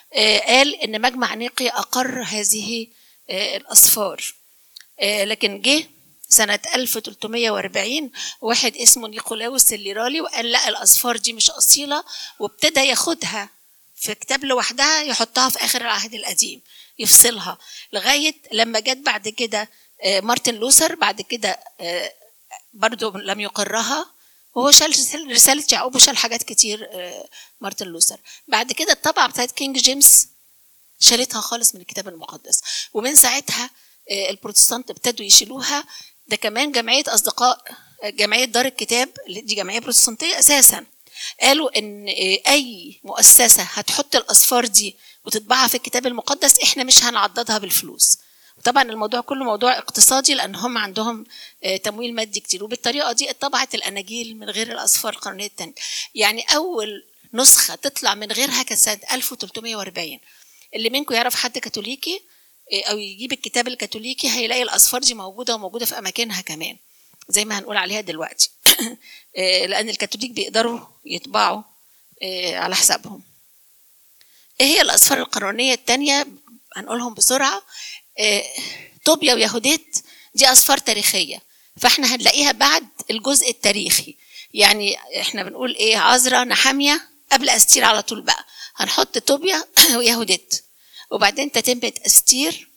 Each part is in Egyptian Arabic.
قال ان مجمع نيقيا اقر هذه الاصفار لكن جه سنة 1340 واحد اسمه نيقولاوس الليرالي وقال لا الأصفار دي مش أصيلة وابتدى ياخدها في كتاب لوحدها يحطها في آخر العهد القديم يفصلها لغاية لما جت بعد كده مارتن لوثر بعد كده برضو لم يقرها وهو شال رسالة يعقوب وشال حاجات كتير مارتن لوثر بعد كده الطبعة بتاعت كينج جيمس شالتها خالص من الكتاب المقدس ومن ساعتها البروتستانت ابتدوا يشيلوها ده كمان جمعية أصدقاء جمعية دار الكتاب دي جمعية بروتستانتية أساسا قالوا إن أي مؤسسة هتحط الأصفار دي وتطبعها في الكتاب المقدس إحنا مش هنعضدها بالفلوس طبعا الموضوع كله موضوع اقتصادي لان هم عندهم تمويل مادي كتير وبالطريقه دي اتطبعت الاناجيل من غير الاصفار القرنيه الثانيه يعني اول نسخه تطلع من غيرها كانت سنه 1340 اللي منكم يعرف حد كاثوليكي او يجيب الكتاب الكاثوليكي هيلاقي الاصفار دي موجوده وموجوده في اماكنها كمان زي ما هنقول عليها دلوقتي لان الكاثوليك بيقدروا يطبعوا على حسابهم ايه هي الاصفار القانونيه الثانيه هنقولهم بسرعه طوبيا ويهوديت دي اصفار تاريخيه فاحنا هنلاقيها بعد الجزء التاريخي يعني احنا بنقول ايه عذرا نحاميه قبل استير على طول بقى هنحط طوبيا ويهوديت وبعدين تتمة استير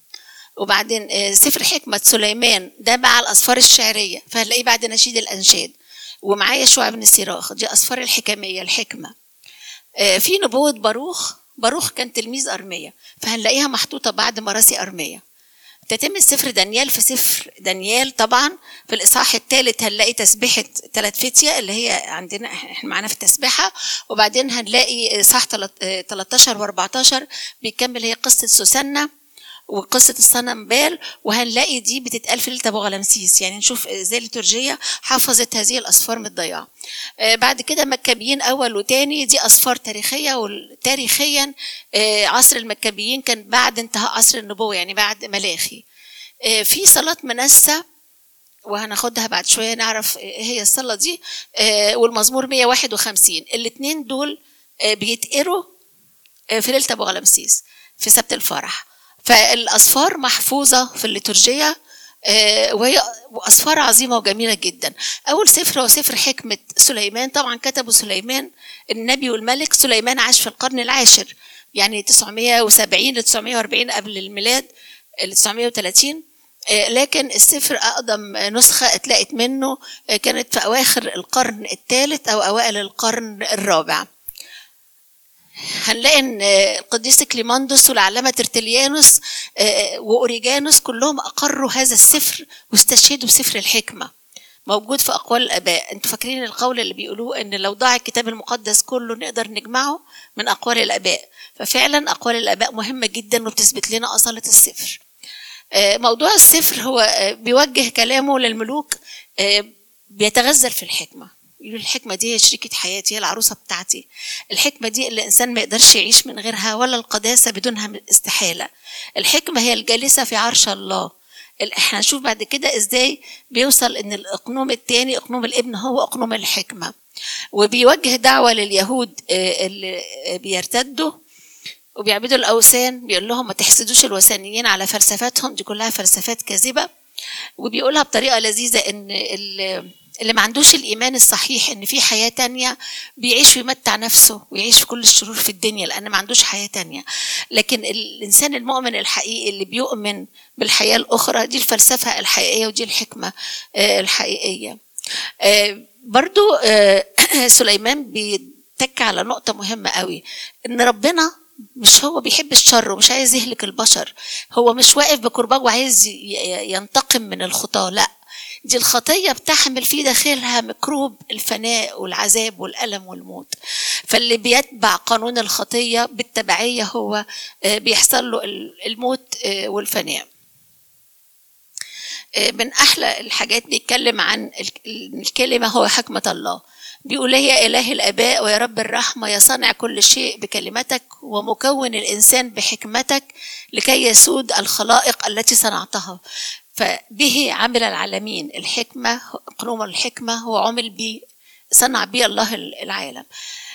وبعدين سفر حكمة سليمان ده مع الأصفار الشعرية فهنلاقيه بعد نشيد الأنشاد ومعايا شوية من السراخ دي أصفار الحكمية الحكمة في نبوة باروخ باروخ كان تلميذ أرمية فهنلاقيها محطوطة بعد مراسي أرمية تتم سفر دانيال في سفر دانيال طبعا في الإصحاح الثالث هنلاقي تسبيحة ثلاث فتية اللي هي عندنا احنا معانا في التسبيحة وبعدين هنلاقي إصحاح 13 و14 بيكمل هي قصة سوسنة وقصة الصنم بال وهنلاقي دي بتتقال في ليلة أبو غلمسيس يعني نشوف ازاي الليتورجية حفظت هذه الأصفار من الضياع بعد كده مكابيين أول وتاني دي أصفار تاريخية وتاريخيا عصر المكابيين كان بعد انتهاء عصر النبوة يعني بعد ملاخي في صلاة منسة وهناخدها بعد شوية نعرف ايه هي الصلاة دي والمزمور 151 الاثنين دول بيتقروا في ليلة أبو غلمسيس في سبت الفرح فالأصفار محفوظة في الليتورجية وهي أصفار عظيمة وجميلة جدا أول سفر هو سفر حكمة سليمان طبعا كتبه سليمان النبي والملك سليمان عاش في القرن العاشر يعني 970 ل 940 قبل الميلاد ل 930 لكن السفر أقدم نسخة اتلاقت منه كانت في أواخر القرن الثالث أو أوائل القرن الرابع هنلاقي ان القديس كليماندوس والعلامه ترتليانوس واوريجانوس كلهم اقروا هذا السفر واستشهدوا بسفر الحكمه موجود في اقوال الاباء انتوا فاكرين القول اللي بيقولوه ان لو ضاع الكتاب المقدس كله نقدر نجمعه من اقوال الاباء ففعلا اقوال الاباء مهمه جدا وبتثبت لنا اصاله السفر موضوع السفر هو بيوجه كلامه للملوك بيتغزل في الحكمه يقولوا الحكمة دي هي شريكة حياتي هي العروسة بتاعتي الحكمة دي اللي الإنسان ما يقدرش يعيش من غيرها ولا القداسة بدونها استحالة الحكمة هي الجالسة في عرش الله احنا هنشوف بعد كده ازاي بيوصل ان الاقنوم الثاني اقنوم الابن هو اقنوم الحكمة وبيوجه دعوة لليهود اللي بيرتدوا وبيعبدوا الاوثان بيقول لهم ما تحسدوش الوثنيين على فلسفاتهم دي كلها فلسفات كاذبة وبيقولها بطريقة لذيذة ان اللي ما عندوش الإيمان الصحيح إن في حياة تانية بيعيش ويمتع نفسه ويعيش في كل الشرور في الدنيا لأن ما عندوش حياة تانية لكن الإنسان المؤمن الحقيقي اللي بيؤمن بالحياة الأخرى دي الفلسفة الحقيقية ودي الحكمة الحقيقية برضو سليمان بيتك على نقطة مهمة قوي إن ربنا مش هو بيحب الشر ومش عايز يهلك البشر هو مش واقف بقرباه وعايز ينتقم من الخطاة لأ دي الخطيه بتحمل في داخلها ميكروب الفناء والعذاب والالم والموت فاللي بيتبع قانون الخطيه بالتبعيه هو بيحصل له الموت والفناء من احلى الحاجات بيتكلم عن الكلمه هو حكمه الله بيقول يا إله الآباء ويا رب الرحمة يا صانع كل شيء بكلمتك ومكون الإنسان بحكمتك لكي يسود الخلائق التي صنعتها فبه عمل العالمين الحكمة قانون الحكمة هو عمل به صنع به الله العالم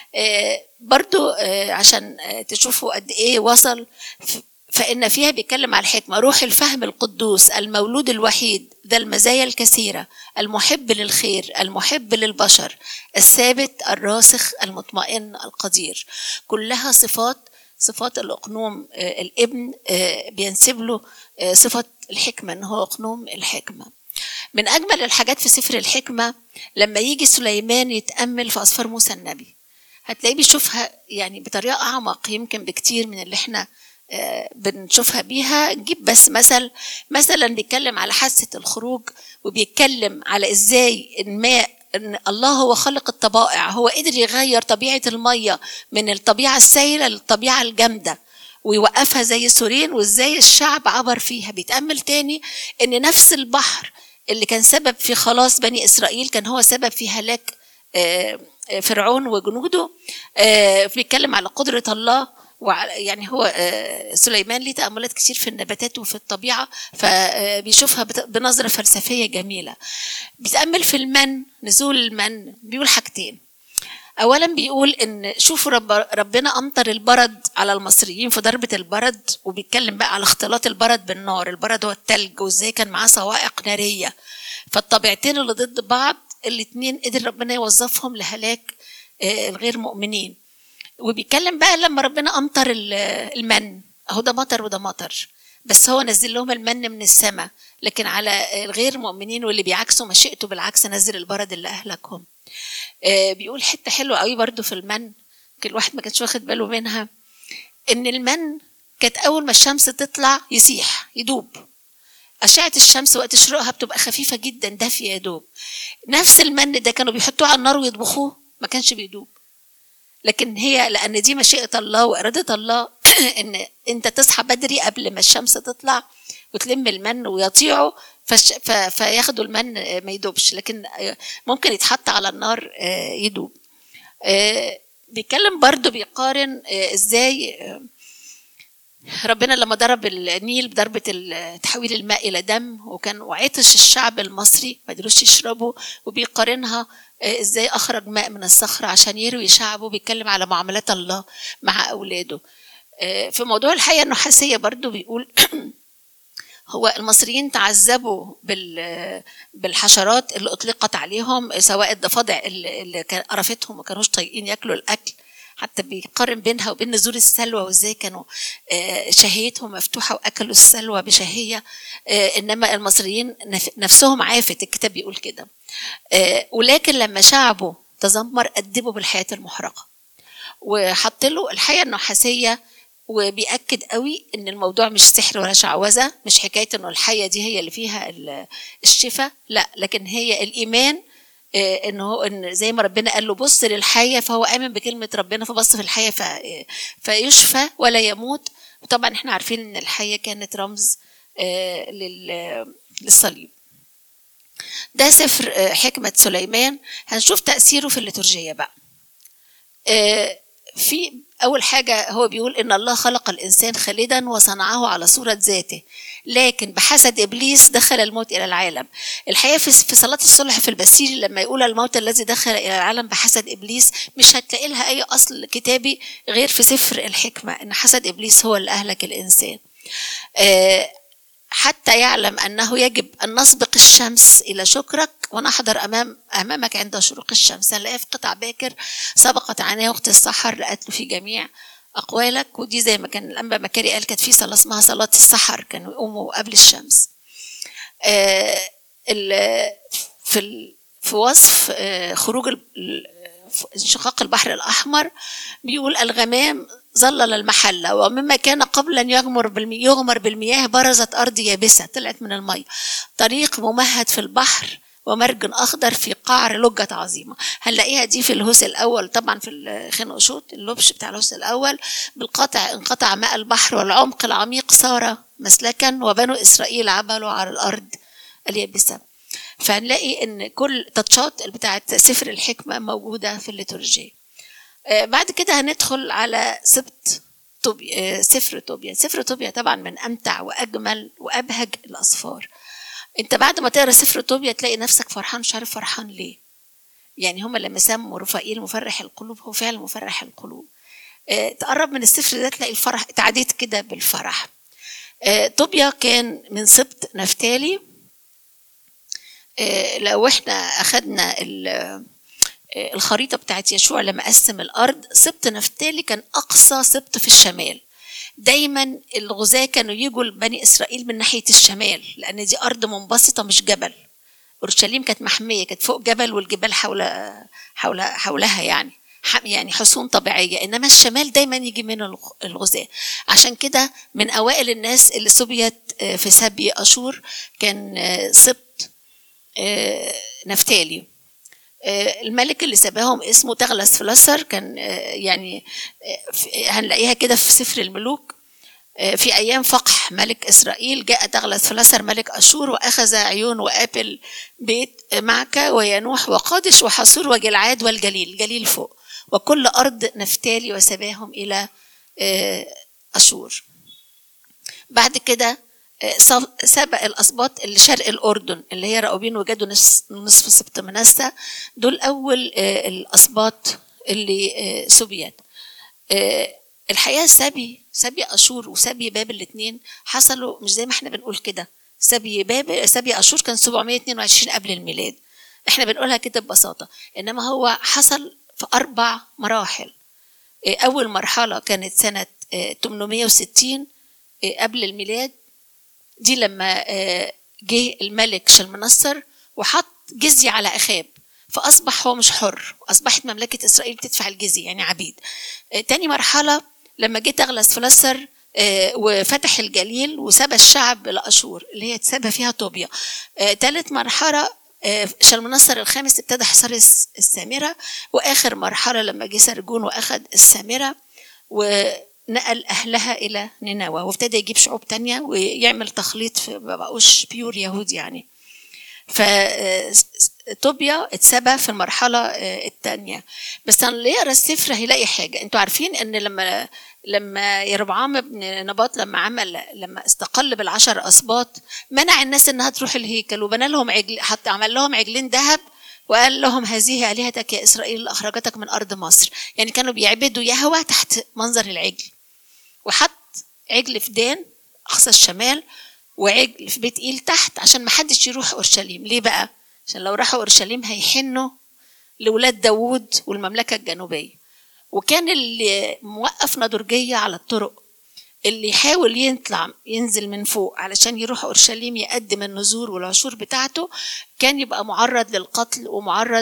آه، برضو آه، عشان آه، تشوفوا قد ايه وصل ف- فإن فيها بيتكلم على الحكمة روح الفهم القدوس المولود الوحيد ذا المزايا الكثيرة المحب للخير المحب للبشر الثابت الراسخ المطمئن القدير كلها صفات صفات الأقنوم آه، الابن آه، بينسب له آه، صفة الحكمة إن هو أقنوم الحكمة من أجمل الحاجات في سفر الحكمة لما يجي سليمان يتأمل في أسفار موسى النبي هتلاقيه بيشوفها يعني بطريقة أعمق يمكن بكتير من اللي احنا آه، بنشوفها بيها نجيب بس مثل مثلا بيتكلم على حاسة الخروج وبيتكلم على ازاي الماء ان الله هو خلق الطبائع هو قدر يغير طبيعة المية من الطبيعة السائلة للطبيعة الجامدة ويوقفها زي سورين وازاي الشعب عبر فيها بيتأمل تاني ان نفس البحر اللي كان سبب في خلاص بني اسرائيل كان هو سبب في هلاك آه، آه، فرعون وجنوده آه، بيتكلم على قدرة الله وعلى يعني هو آه، سليمان ليه تأملات كتير في النباتات وفي الطبيعة فبيشوفها بت- بنظرة فلسفية جميلة بيتأمل في المن نزول المن بيقول حاجتين اولا بيقول ان شوفوا رب ربنا امطر البرد على المصريين في ضربه البرد وبيتكلم بقى على اختلاط البرد بالنار البرد هو التلج وازاي كان معاه صواعق ناريه فالطبيعتين اللي ضد بعض الاتنين قدر ربنا يوظفهم لهلاك آه، الغير مؤمنين وبيتكلم بقى لما ربنا امطر ال- المن اهو ده مطر وده مطر بس هو نزل لهم المن من السماء لكن على الغير مؤمنين واللي بيعكسوا مشيئته بالعكس نزل البرد اللي اهلكهم آه، بيقول حته حلوه قوي برضو في المن كل واحد ما كانش واخد باله منها ان المن كانت اول ما الشمس تطلع يسيح يدوب أشعة الشمس وقت شروقها بتبقى خفيفة جدا دافية يا دوب نفس المن ده كانوا بيحطوه على النار ويطبخوه ما كانش بيدوب لكن هي لأن دي مشيئة الله وإرادة الله إن أنت تصحى بدري قبل ما الشمس تطلع وتلم المن ويطيعوا فش ف... فياخدوا المن آه، ما يدوبش لكن آه، ممكن يتحط على النار آه، يدوب آه، بيتكلم برضو بيقارن آه، ازاي آه، ربنا لما ضرب النيل بضربة ال- تحويل الماء إلى دم وكان وعطش الشعب المصري ما قدروش يشربوا وبيقارنها آه، ازاي أخرج ماء من الصخرة عشان يروي شعبه بيتكلم على معاملات الله مع أولاده آه، في موضوع الحياة النحاسية برضو بيقول هو المصريين تعذبوا بال بالحشرات اللي اطلقت عليهم سواء الضفادع اللي اللي كان- قرفتهم ما كانوش طايقين ياكلوا الاكل حتى بيقارن بينها وبين نزول السلوى وازاي كانوا آه، شهيتهم مفتوحه واكلوا السلوى بشهيه آه، انما المصريين نف- نفسهم عافت الكتاب بيقول كده آه، ولكن لما شعبه تذمر أدبه بالحياة المحرقة وحط له الحياة النحاسية وبيأكد قوي ان الموضوع مش سحر ولا شعوذة مش حكاية انه الحية دي هي اللي فيها ال- الشفاء لا لكن هي الإيمان آه، ان هو ان زي ما ربنا قال له بص للحية فهو آمن بكلمة ربنا فبص في الحية ف- فيشفى ولا يموت وطبعا احنا عارفين ان الحية كانت رمز آه، لل- للصليب ده سفر آه، حكمة سليمان هنشوف تأثيره في الليتورجية بقى آه، في أول حاجة هو بيقول إن الله خلق الإنسان خالدا وصنعه على صورة ذاته لكن بحسد إبليس دخل الموت إلى العالم الحقيقة في في صلاة الصلح في البسيل لما يقول الموت الذي دخل إلى العالم بحسد إبليس مش هتلاقي لها أي أصل كتابي غير في سفر الحكمة إن حسد إبليس هو اللي أهلك الإنسان آه، حتى يعلم أنه يجب أن نسبق الشمس إلى شكرك ونحضر أمام أمامك عند شروق الشمس هنلاقيها في قطع باكر سبقت عنها وقت السحر لقتله في جميع أقوالك ودي زي ما كان الأنبا مكاري قال كانت في صلاة اسمها صلاة السحر كانوا يقوموا قبل الشمس آه، ال- في ال- في وصف آه، خروج ال- ال- انشقاق البحر الأحمر بيقول الغمام ظلل المحلة ومما كان قبل أن يغمر بالمياه, يغمر بالمياه برزت أرض يابسة طلعت من المية طريق ممهد في البحر ومرج أخضر في قعر لجة عظيمة هنلاقيها دي في الهوس الأول طبعا في الخنقشوط اللبش بتاع الهوس الأول بالقطع انقطع ماء البحر والعمق العميق صار مسلكا وبنو إسرائيل عبلوا على الأرض اليابسة فهنلاقي ان كل تاتشات بتاعت سفر الحكمه موجوده في الليتورجيه آه، بعد كده هندخل على سبت طوبيا آه، سفر طوبيا سفر طوبيا طبعا من امتع واجمل وابهج الاسفار انت بعد ما تقرا سفر طوبيا تلاقي نفسك فرحان مش عارف فرحان ليه يعني هم لما سموا رفائيل مفرح القلوب هو فعلا مفرح القلوب آه، تقرب من السفر ده تلاقي الفرح تعديت كده بالفرح آه، طوبيا كان من سبط نفتالي آه، لو احنا اخدنا الخريطه بتاعت يشوع لما قسم الارض سبط نفتالي كان اقصى سبط في الشمال دايما الغزاة كانوا يجوا لبني اسرائيل من ناحيه الشمال لان دي ارض منبسطه مش جبل اورشليم كانت محميه كانت فوق جبل والجبال حول حول حولها يعني يعني حصون طبيعيه انما الشمال دايما يجي منه الغزاة عشان كده من اوائل الناس اللي سبيت آه، في سبي اشور كان آه، سبط آه، نفتالي الملك اللي سباهم اسمه تغلس فلسر كان يعني هنلاقيها كده في سفر الملوك في أيام فقح ملك إسرائيل جاء تغلس فلسر ملك أشور وأخذ عيون وآبل بيت معكة وينوح وقادش وحصور وجلعاد والجليل جليل فوق وكل أرض نفتالي وسباهم إلى آه، أشور بعد كده آه، سبق الأسباط اللي شرق الأردن اللي هي راؤوبين وجدوا نصف سبط منسى دول أول آه، الأسباط اللي سبيت الحقيقة سبي سبي أشور وسبي بابل الاثنين حصلوا مش زي ما احنا بنقول كده سبي بابل سبي أشور كان 722 قبل الميلاد احنا بنقولها كده ببساطة إنما هو حصل في أربع مراحل إيه، أول مرحلة كانت سنة 860 إيه، إيه، قبل الميلاد دي لما جه الملك شلمنصر وحط جزية على أخاب فأصبح هو مش حر أصبحت مملكة إسرائيل بتدفع الجزية يعني عبيد تاني مرحلة لما جه تغلس فلسر وفتح الجليل وسبى الشعب لأشور اللي هي اتسبى فيها طوبيا تالت مرحلة آه، شلمنصر الخامس ابتدى حصار السامرة وآخر مرحلة لما جه سرجون وأخذ السامرة ونقل أهلها إلى نينوى وابتدى يجيب شعوب تانية ويعمل تخليط ما بقوش بيور يهود يعني فطوبيا اتسبى في المرحلة آه، الثانية بس اللي يقرا السفر هيلاقي حاجة انتوا عارفين ان لما لما يربعام بن نباط لما عمل لما استقل بالعشر اسباط منع الناس انها تروح الهيكل وبنى لهم عجل حتى عمل لهم عجلين ذهب وقال لهم هذه آلهتك يا إسرائيل اللي أخرجتك من أرض مصر يعني كانوا بيعبدوا يهوى تحت منظر العجل وحط عجل في دان أقصى الشمال وعجل في بيت إيل تحت عشان ما حدش يروح أورشليم ليه بقى؟ عشان لو راحوا أورشليم هيحنوا لولاد داوود والمملكة الجنوبية وكان اللي موقف نضرجية على الطرق اللي يحاول يطلع ينزل من فوق علشان يروح اورشليم يقدم النذور والعشور بتاعته كان يبقى معرض للقتل ومعرض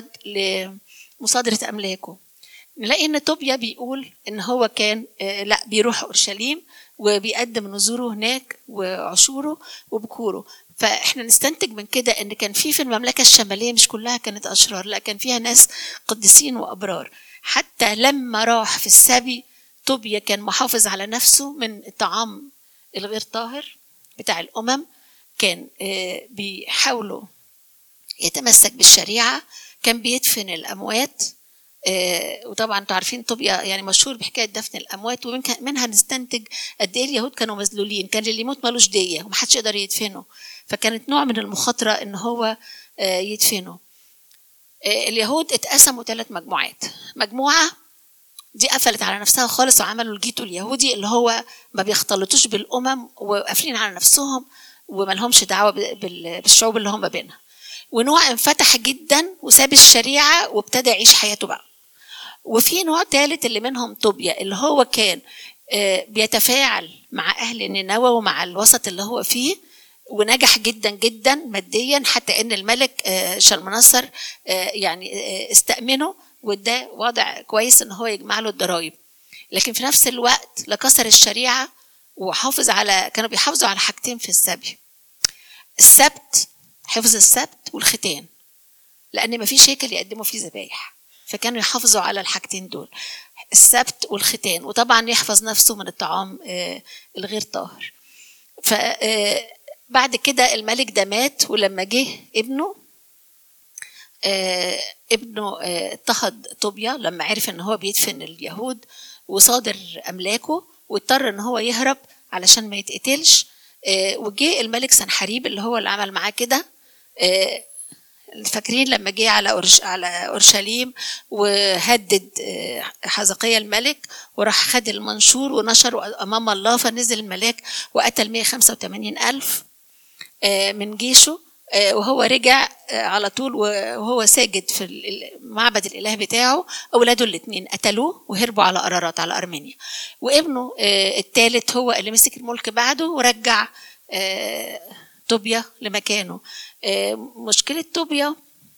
لمصادره املاكه نلاقي ان طوبيا بيقول ان هو كان آه، لا بيروح اورشليم وبيقدم نذوره هناك وعشوره وبكوره فاحنا نستنتج من كده ان كان في في المملكه الشماليه مش كلها كانت اشرار لا كان فيها ناس قديسين وابرار حتى لما راح في السبي طوبيا كان محافظ على نفسه من الطعام الغير طاهر بتاع الأمم كان آه، بيحاولوا يتمسك بالشريعة كان بيدفن الأموات آه، وطبعا انتوا عارفين طوبيا يعني مشهور بحكايه دفن الاموات ومنها نستنتج قد ايه اليهود كانوا مذلولين كان اللي يموت ملوش ديه ومحدش يقدر يدفنه فكانت نوع من المخاطره ان هو آه، يدفنه اليهود اتقسموا ثلاث مجموعات مجموعه دي قفلت على نفسها خالص وعملوا الجيتو اليهودي اللي هو ما بيختلطوش بالامم وقافلين على نفسهم وما لهمش دعوه بالشعوب اللي هم بينها ونوع انفتح جدا وساب الشريعه وابتدى يعيش حياته بقى وفي نوع ثالث اللي منهم طوبيا اللي هو كان آه، بيتفاعل مع اهل نينوى ومع الوسط اللي هو فيه ونجح جدا جدا ماديا حتى ان الملك آه، شلمنصر آه، يعني استأمنه وده وضع كويس ان هو يجمع له الضرايب لكن في نفس الوقت لا كسر الشريعه وحافظ على كانوا بيحافظوا على حاجتين في السبي السبت حفظ السبت والختان لان ما فيش هيكل يقدموا فيه ذبايح فكانوا يحافظوا على الحاجتين دول السبت والختان وطبعا يحفظ نفسه من الطعام آه، الغير طاهر فبعد آه، كده الملك ده مات ولما جه ابنه آه، ابنه آه، اضطهد طوبيا لما عرف ان هو بيدفن اليهود وصادر املاكه واضطر ان هو يهرب علشان ما يتقتلش آه، وجه الملك سنحريب اللي هو اللي عمل معاه كده فاكرين لما جه على أورش على اورشليم وهدد آه، حزقية الملك وراح خد المنشور ونشره امام الله فنزل الملاك وقتل 185 الف آه، من جيشه آه، وهو رجع على طول وهو ساجد في معبد الاله بتاعه اولاده الاثنين قتلوه وهربوا على قرارات على ارمينيا وابنه الثالث هو اللي مسك الملك بعده ورجع طوبيا لمكانه آه، مشكلة طوبيا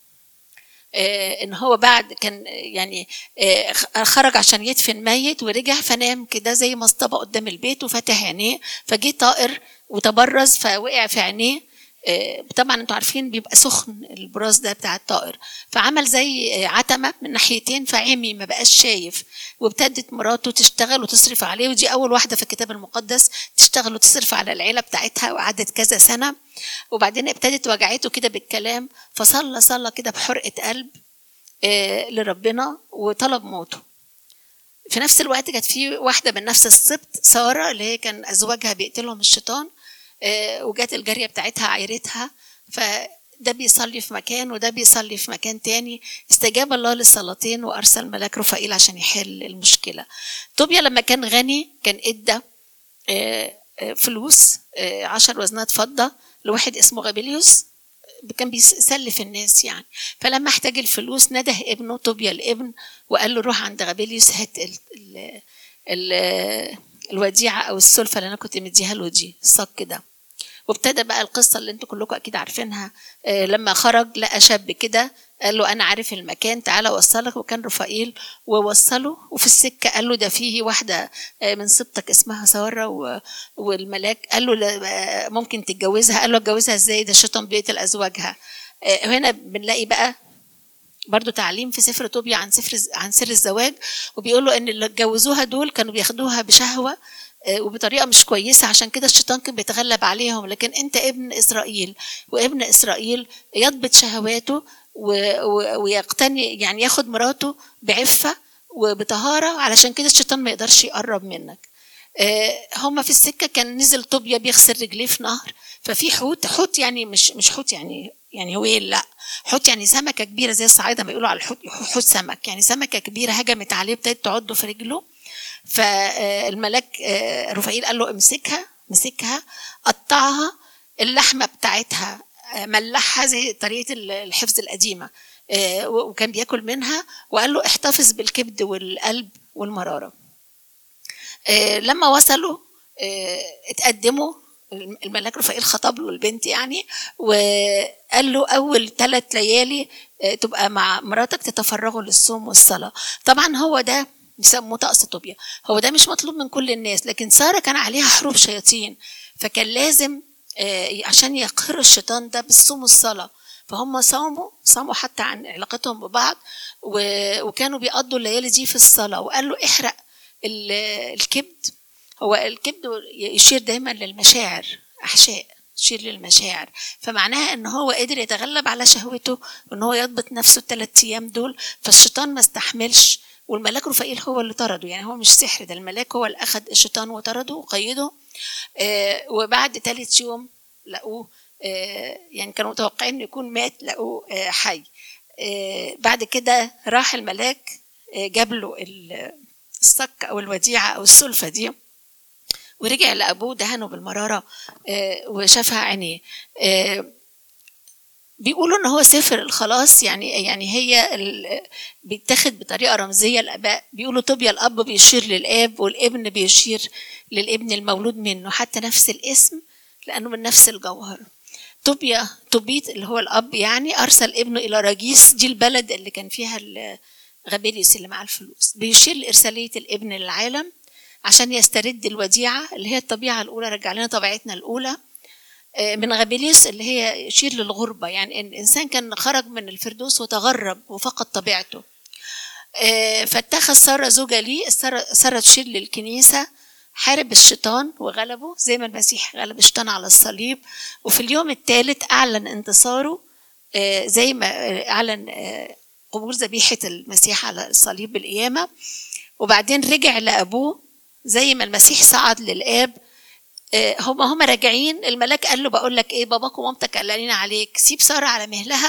آه، ان هو بعد كان يعني آه، خرج عشان يدفن ميت ورجع فنام كده زي مصطبه قدام البيت وفتح عينيه فجه طائر وتبرز فوقع في عينيه آه، طبعا انتوا عارفين بيبقى سخن البراز ده بتاع الطائر فعمل زي عتمه من ناحيتين فعمي ما بقاش شايف وابتدت مراته تشتغل وتصرف عليه ودي اول واحده في الكتاب المقدس تشتغل وتصرف على العيله بتاعتها وقعدت كذا سنه وبعدين ابتدت وجعته كده بالكلام فصلى صلى كده بحرقه قلب آه، لربنا وطلب موته في نفس الوقت كانت في واحده من نفس السبط ساره اللي هي كان ازواجها بيقتلهم الشيطان آه، وجات الجاريه بتاعتها عيرتها فده بيصلي في مكان وده بيصلي في مكان تاني استجاب الله للصلاتين وارسل ملاك رفائيل عشان يحل المشكله طوبيا لما كان غني كان ادى آه، آه، فلوس عشر وزنات فضه لواحد اسمه غابيليوس كان بيسلف الناس يعني فلما احتاج الفلوس نده ابنه طوبيا الابن وقال له روح عند غابيليوس هات ال ال ال الوديعه او السلفه اللي انا كنت مديها له دي الصك ده وابتدى بقى القصة اللي انتوا كلكم أكيد عارفينها آه، لما خرج لقى شاب كده قال له أنا عارف المكان تعالى وصلك وكان رفائيل ووصله وفي السكة قال له ده فيه واحدة آه، من سبطك اسمها سارة والملاك قال له ممكن تتجوزها قال له اتجوزها ازاي ده الشيطان بيقتل أزواجها آه، هنا بنلاقي بقى برضو تعليم في سفر طوبيا عن سفر عن سر الزواج وبيقولوا ان اللي اتجوزوها دول كانوا بياخدوها بشهوه آه، وبطريقه مش كويسه عشان كده الشيطان كان بيتغلب عليهم لكن انت ابن اسرائيل وابن اسرائيل يضبط شهواته ويقتني يعني ياخد مراته بعفه وبطهاره علشان كده الشيطان ما يقدرش يقرب منك آه، هما في السكه كان نزل طوبيا بيغسل رجليه في نهر ففي حوت حوت يعني مش مش حوت يعني يعني هويل لا حوت يعني سمكه كبيره زي الصعايده ما يقولوا على الحوت حوت سمك يعني سمكه كبيره هجمت عليه ابتدت تعضه في رجله فالملاك آه، رفائيل قال له امسكها مسكها قطعها اللحمه بتاعتها آه، ملحها زي طريقه الحفظ القديمه آه، وكان بياكل منها وقال له احتفظ بالكبد والقلب والمراره لما وصلوا اتقدموا الملاك رفائيل خطب له البنت يعني وقال له اول ثلاث ليالي تبقى مع مراتك تتفرغوا للصوم والصلاه طبعا هو ده بيسموه طقس طوبيا هو ده مش مطلوب من كل الناس لكن سارة كان عليها حروب شياطين فكان لازم آه، عشان يقهروا الشيطان ده بالصوم والصلاة فهم صاموا صاموا حتى عن علاقتهم ببعض وكانوا بيقضوا الليالي دي في الصلاة وقال له احرق الكبد هو الكبد يشير دايما للمشاعر أحشاء تشير للمشاعر فمعناها ان هو قدر يتغلب على شهوته وان هو يضبط نفسه الثلاث ايام دول فالشيطان ما استحملش والملاك رفائيل هو اللي طرده يعني هو مش سحر ده الملاك هو اللي أخذ الشيطان وطرده وقيده آه وبعد ثالث يوم لقوه آه يعني كانوا متوقعين انه يكون مات لقوه آه حي آه بعد كده راح الملاك آه جاب له الصك او الوديعه او السلفه دي ورجع لابوه دهنه بالمراره آه وشافها عينيه آه بيقولوا ان هو سفر الخلاص يعني يعني هي بيتاخد بطريقه رمزيه الاباء بيقولوا طوبيا الاب بيشير للاب والابن بيشير للابن المولود منه حتى نفس الاسم لانه من نفس الجوهر طوبيا طوبيت اللي هو الاب يعني ارسل ابنه الى راجيس دي البلد اللي كان فيها غابيليوس اللي معاه الفلوس بيشير لارساليه الابن للعالم عشان يسترد الوديعه اللي هي الطبيعه الاولى رجع لنا طبيعتنا الاولى آه، من غابيليس اللي هي يشير للغربة يعني الإنسان كان خرج من الفردوس وتغرب وفقد طبيعته آه، فاتخذ سارة زوجة لي سارة تشير للكنيسة حارب الشيطان وغلبه زي ما المسيح غلب الشيطان على الصليب وفي اليوم الثالث أعلن انتصاره آه، زي ما أعلن قبول ذبيحة المسيح على الصليب بالقيامة وبعدين رجع لأبوه زي ما المسيح صعد للآب آه، هما هما راجعين الملاك قال له بقول لك ايه باباك ومامتك قلقانين عليك سيب ساره على مهلها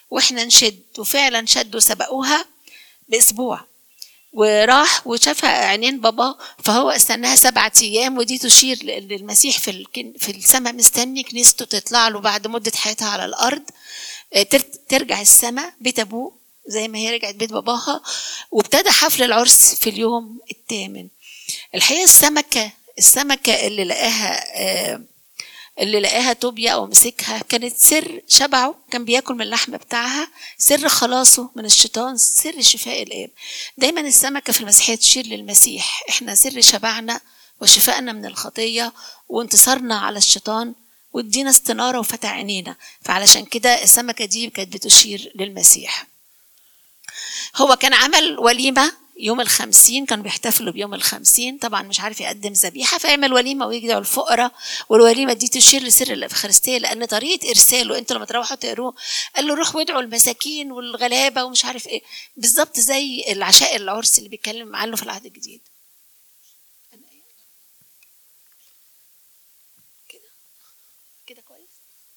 واحنا نشد وفعلا شدوا سبقوها باسبوع وراح وشافها عينين بابا فهو استناها سبعة ايام ودي تشير لان المسيح في الكن- في السماء مستني كنيسته تطلع له بعد مده حياتها على الارض آه، تر- ترجع السماء بيت ابوه زي ما هي رجعت بيت باباها وابتدى حفل العرس في اليوم الثامن الحقيقه السمكه السمكه اللي لقاها آه، اللي لقاها توبيا او مسكها كانت سر شبعه كان بياكل من اللحم بتاعها سر خلاصه من الشيطان سر شفاء الاب دايما السمكه في المسيحيه تشير للمسيح احنا سر شبعنا وشفائنا من الخطيه وانتصارنا على الشيطان وادينا استناره وفتح عينينا فعلشان كده السمكه دي كانت بتشير للمسيح هو كان عمل وليمة يوم الخمسين كانوا بيحتفلوا بيوم الخمسين طبعا مش عارف يقدم ذبيحة فيعمل وليمة ويجدعوا الفقراء والوليمة دي تشير لسر الأفخارستية لأن طريقة إرساله أنتوا لما تروحوا تقروه قال له روح وادعوا المساكين والغلابة ومش عارف إيه بالظبط زي العشاء العرس اللي بيتكلم عنه في العهد الجديد كده كده كويس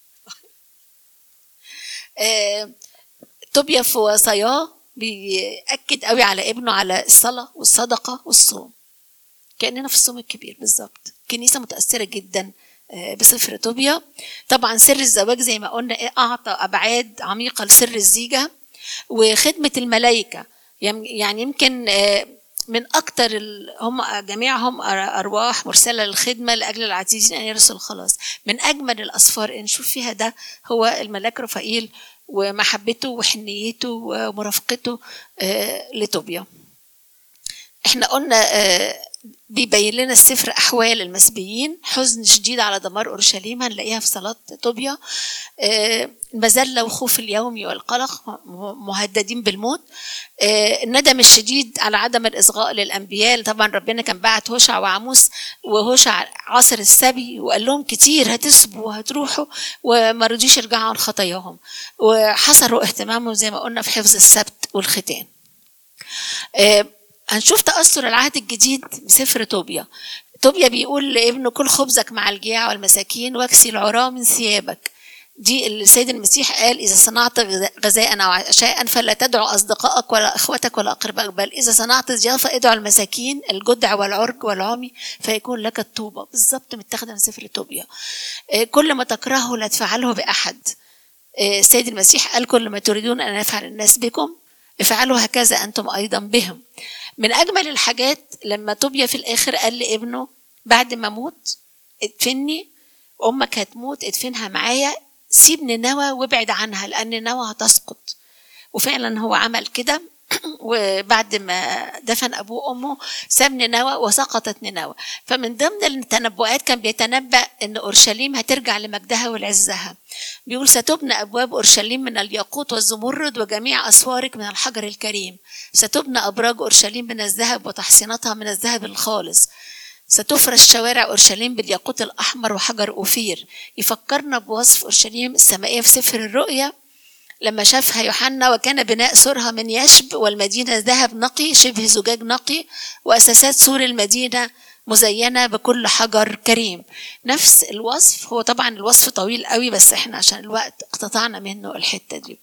آه، طوبيا في وصاياه بيأكد قوي على ابنه على الصلاة والصدقة والصوم كأننا في الصوم الكبير بالظبط كنيسة متأثرة جدا آه، بسفر طوبيا طبعا سر الزواج زي ما قلنا إيه، أعطى أبعاد عميقة لسر الزيجة وخدمة الملائكة يم- يعني يمكن آه، من أكتر ال- هم جميعهم أر- أرواح مرسلة للخدمة لأجل العزيزين أن يرسل الخلاص من أجمل الأسفار اللي نشوف فيها ده هو الملاك رفائيل ومحبته وحنيته ومرافقته آه، لطوبيا احنا قلنا آه، بيبين لنا السفر احوال المسبيين حزن شديد على دمار اورشليم هنلاقيها في صلاه طوبيا آه، المذله وخوف اليومي والقلق م- مهددين بالموت آه، الندم الشديد على عدم الاصغاء للانبياء طبعا ربنا كان بعت هوشع وعموس وهوشع عصر السبي وقال لهم كتير هتسبوا وهتروحوا وما رضيش يرجعوا عن خطاياهم وحصروا اهتمامهم زي ما قلنا في حفظ السبت والختان آه، هنشوف تأثر العهد الجديد بسفر طوبيا طوبيا بيقول لابنه كل خبزك مع الجياع والمساكين واكسي العراة من ثيابك دي اللي السيد المسيح قال إذا صنعت غذاء- غذاء أو عشاء فلا تدعو أصدقائك ولا إخوتك ولا أقربائك بل إذا صنعت ضيافة ادعو المساكين الجدع والعرج والعمي فيكون لك الطوبة بالظبط متاخدة من سفر طوبيا آه، كل ما تكرهه لا تفعله بأحد آه، السيد المسيح قال كل ما تريدون أن يفعل الناس بكم افعلوا هكذا أنتم أيضا بهم من أجمل الحاجات لما طوبيا في الآخر قال لابنه بعد ما أموت ادفني أمك هتموت ادفنها معايا سيب نينوى وابعد عنها لأن نينوى هتسقط وفعلا هو عمل كده وبعد ما دفن ابوه وامه ساب نينوى وسقطت نينوى فمن ضمن التنبؤات كان بيتنبأ ان اورشليم هترجع لمجدها ولعزها بيقول ستبنى ابواب اورشليم من الياقوت والزمرد وجميع اسوارك من الحجر الكريم ستبنى ابراج اورشليم من الذهب وتحصيناتها من الذهب الخالص ستفرش شوارع اورشليم بالياقوت الاحمر وحجر اوفير يفكرنا بوصف اورشليم السمائيه في سفر الرؤيا لما شافها يوحنا وكان بناء سورها من يشب والمدينة ذهب نقي شبه زجاج نقي وأساسات سور المدينة مزينة بكل حجر كريم نفس الوصف هو طبعا الوصف طويل قوي بس احنا عشان الوقت اقتطعنا منه الحتة دي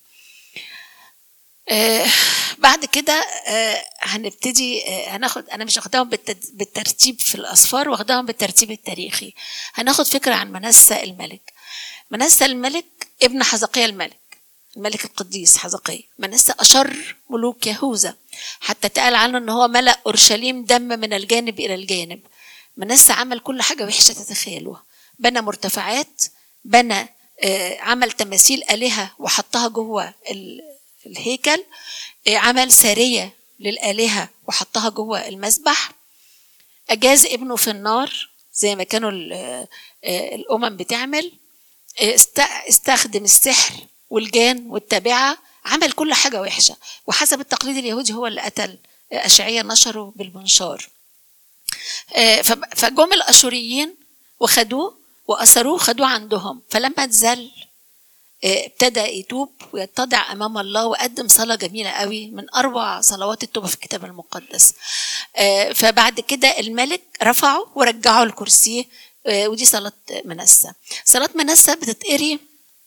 آه بعد كده آه هنبتدي آه هناخد انا مش هاخدهم بالتد- بالترتيب في الاصفار واخدهم بالترتيب التاريخي هناخد فكره عن منسى الملك منسى الملك ابن حزقيا الملك الملك القديس حزقيا منسى أشر ملوك يهوذا حتى تقال عنه ان هو ملأ اورشليم دم من الجانب الى الجانب منسى عمل كل حاجه وحشه تتخيلوها بنى مرتفعات بنى آه، عمل تماثيل آلهة وحطها جوه ال- الهيكل آه، عمل سارية للآلهة وحطها جوه المسبح أجاز ابنه في النار زي ما كانوا ال- آه، الأمم بتعمل آه، است- استخدم السحر والجان والتابعة عمل كل حاجة وحشة وحسب التقليد اليهودي هو اللي قتل آه، أشعية نشره بالمنشار آه، فب- فجم الأشوريين وخدوه وأسروه خدوه عندهم فلما اتذل آه، ابتدى يتوب ويتضع امام الله وقدم صلاه جميله قوي من اروع صلوات التوبه في الكتاب المقدس آه، فبعد كده الملك رفعه ورجعه لكرسيه آه، ودي صلاه منسى صلاه منسى بتتقري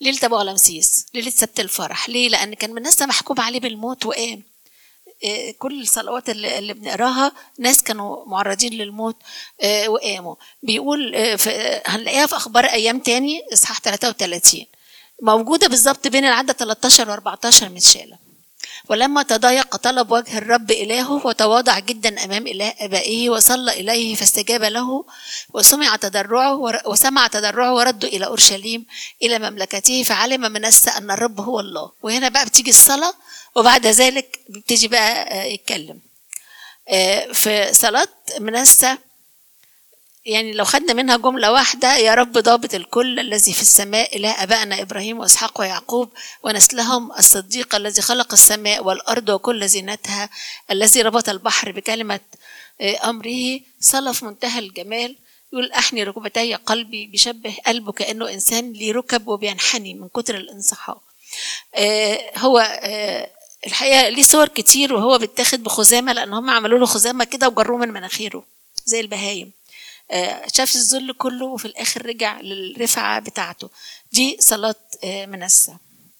ليلة أبو غلامسيس ليلة سبت الفرح ليه؟ لأن كان من الناس محكوم عليه بالموت وقام آه، كل الصلوات اللي, اللي بنقراها ناس كانوا معرضين للموت آه، وقاموا بيقول آه، في- هنلاقيها في أخبار أيام تاني إصحاح 33 موجودة بالظبط بين العدد 13 و 14 متشالة ولما تضايق طلب وجه الرب إلهه وتواضع جدا أمام إله آبائه وصلى إليه فاستجاب له وسمع تضرعه ور- وسمع تضرعه ورده إلى أورشليم إلى مملكته فعلم منسى أن الرب هو الله وهنا بقى بتيجي الصلاة وبعد ذلك بيبتدي بقى آه، يتكلم آه، في صلاة منسى يعني لو خدنا منها جملة واحدة يا رب ضابط الكل الذي في السماء إله أبائنا إبراهيم وإسحاق ويعقوب ونسلهم الصديق الذي خلق السماء والأرض وكل زينتها الذي ربط البحر بكلمة آه، أمره صلى في منتهى الجمال يقول أحني ركبتي قلبي بيشبه قلبه كأنه إنسان ليه ركب وبينحني من كتر الانصحاء آه، هو آه، الحقيقة ليه صور كتير وهو بيتاخد بخزامة لأن هم عملوا له خزامة كده وجروه من مناخيره زي البهايم آه، شاف الذل كله وفي الآخر رجع للرفعة بتاعته دي صلاة آه، منسى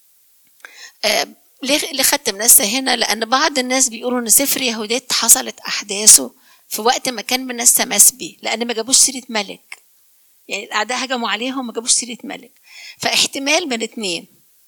آه، ليه ليه خدت منسى هنا لأن بعض الناس بيقولوا إن سفر يهودات حصلت أحداثه في وقت ما كان منسى مسبي لأن ما جابوش سيرة ملك يعني الأعداء هجموا عليهم ما جابوش سيرة ملك فاحتمال من اتنين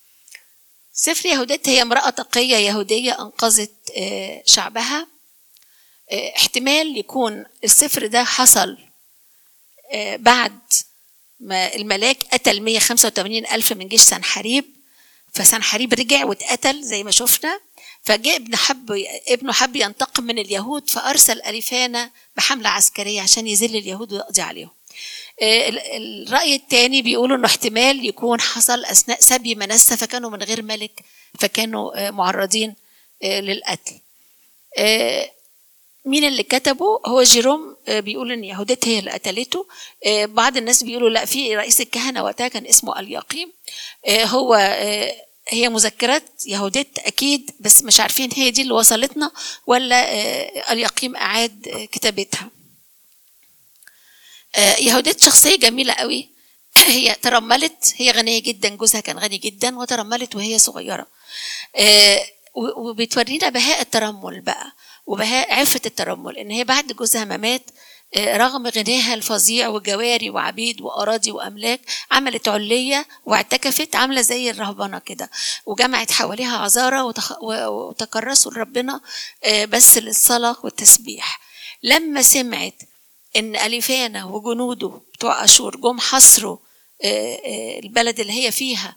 سفر يهودات هي امرأة تقية يهودية أنقذت آه، شعبها آه، احتمال يكون السفر ده حصل آه، بعد ما الملاك قتل 185 ألف من جيش سنحريب فسنحريب رجع واتقتل زي ما شفنا فجاء ابن حب ابنه حب ينتقم من اليهود فأرسل أليفانا بحملة عسكرية عشان يذل اليهود ويقضي عليهم آه، ال- الرأي الثاني بيقولوا انه احتمال يكون حصل اثناء سبي منسى فكانوا من غير ملك فكانوا آه، معرضين آه، للقتل. آه، مين اللي كتبه؟ هو جيروم آه، بيقول ان يهودات هي اللي قتلته. آه، بعض الناس بيقولوا لا في رئيس الكهنه وقتها كان اسمه اليقيم. آه، هو آه، هي مذكرات يهودات اكيد بس مش عارفين هي دي اللي وصلتنا ولا آه، اليقيم اعاد آه، كتابتها. آه، يهودات شخصية جميلة قوي هي ترملت هي غنية جدا جوزها كان غني جدا وترملت وهي صغيرة آه، و- وبتورينا بهاء الترمل بقى وبهاء عفة الترمل ان هي بعد جوزها ما مات آه، رغم غناها الفظيع وجواري وعبيد وأراضي وأملاك عملت علية واعتكفت عاملة زي الرهبنة كده وجمعت حواليها عذارى وتخ- و- وتكرسوا لربنا آه، بس للصلاة والتسبيح لما سمعت ان اليفانا وجنوده بتوع اشور جم حصروا آه، آه، البلد اللي هي فيها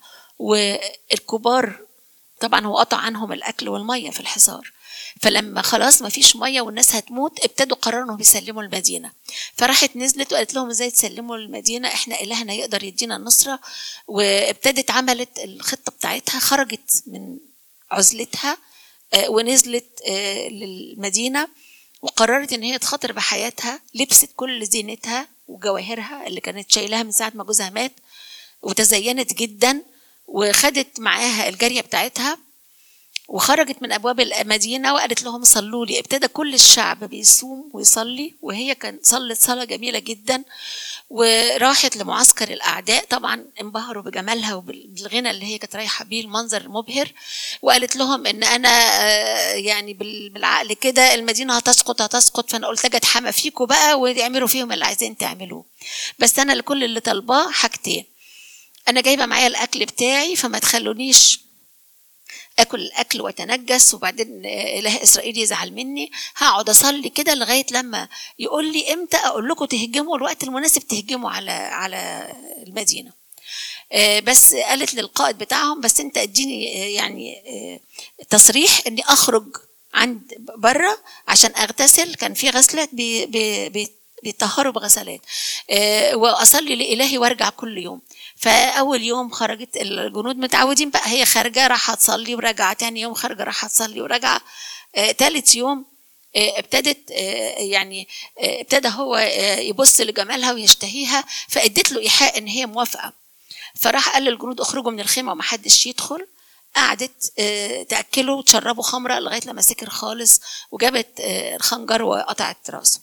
والكبار طبعا هو قطع عنهم الاكل والميه في الحصار فلما خلاص ما فيش ميه والناس هتموت ابتدوا قرروا انهم يسلموا المدينه فراحت نزلت وقالت لهم ازاي تسلموا المدينه احنا الهنا يقدر يدينا النصره وابتدت عملت الخطه بتاعتها خرجت من عزلتها آه، ونزلت آه، للمدينه وقررت ان هي تخاطر بحياتها لبست كل زينتها وجواهرها اللي كانت شايلاها من ساعه ما جوزها مات وتزينت جدا وخدت معاها الجاريه بتاعتها وخرجت من ابواب المدينه وقالت لهم صلوا لي ابتدى كل الشعب بيصوم ويصلي وهي كان صلت صلاه جميله جدا وراحت لمعسكر الاعداء طبعا انبهروا بجمالها وبالغنى اللي هي كانت رايحه بيه المنظر المبهر وقالت لهم ان انا آه، يعني بال- بالعقل كده المدينه هتسقط هتسقط فانا قلت اجي اتحمى فيكم بقى ويعملوا فيهم اللي عايزين تعملوه بس انا كل اللي طالباه حاجتين انا جايبه معايا الاكل بتاعي فما تخلونيش اكل الاكل واتنجس وبعدين آه، اله اسرائيل يزعل مني هقعد اصلي كده لغايه لما يقول لي امتى اقول لكم تهجموا الوقت المناسب تهجموا على على المدينه آه، بس قالت للقائد بتاعهم بس انت اديني آه، يعني آه، تصريح اني اخرج عند بره عشان اغتسل كان في غسلات بي بي بي بيطهروا بغسلات آه، واصلي لالهي وارجع كل يوم فاول يوم خرجت الجنود متعودين بقى هي خارجه راح تصلي وراجعه تاني يوم خارجه راح تصلي وراجعه آه، تالت يوم آه، ابتدت آه، يعني آه، ابتدى هو آه، يبص لجمالها ويشتهيها فادت له ايحاء ان هي موافقه فراح قال للجنود اخرجوا من الخيمه ومحدش يدخل قعدت آه، تاكله وتشربه خمره لغايه لما سكر خالص وجابت آه، الخنجر وقطعت راسه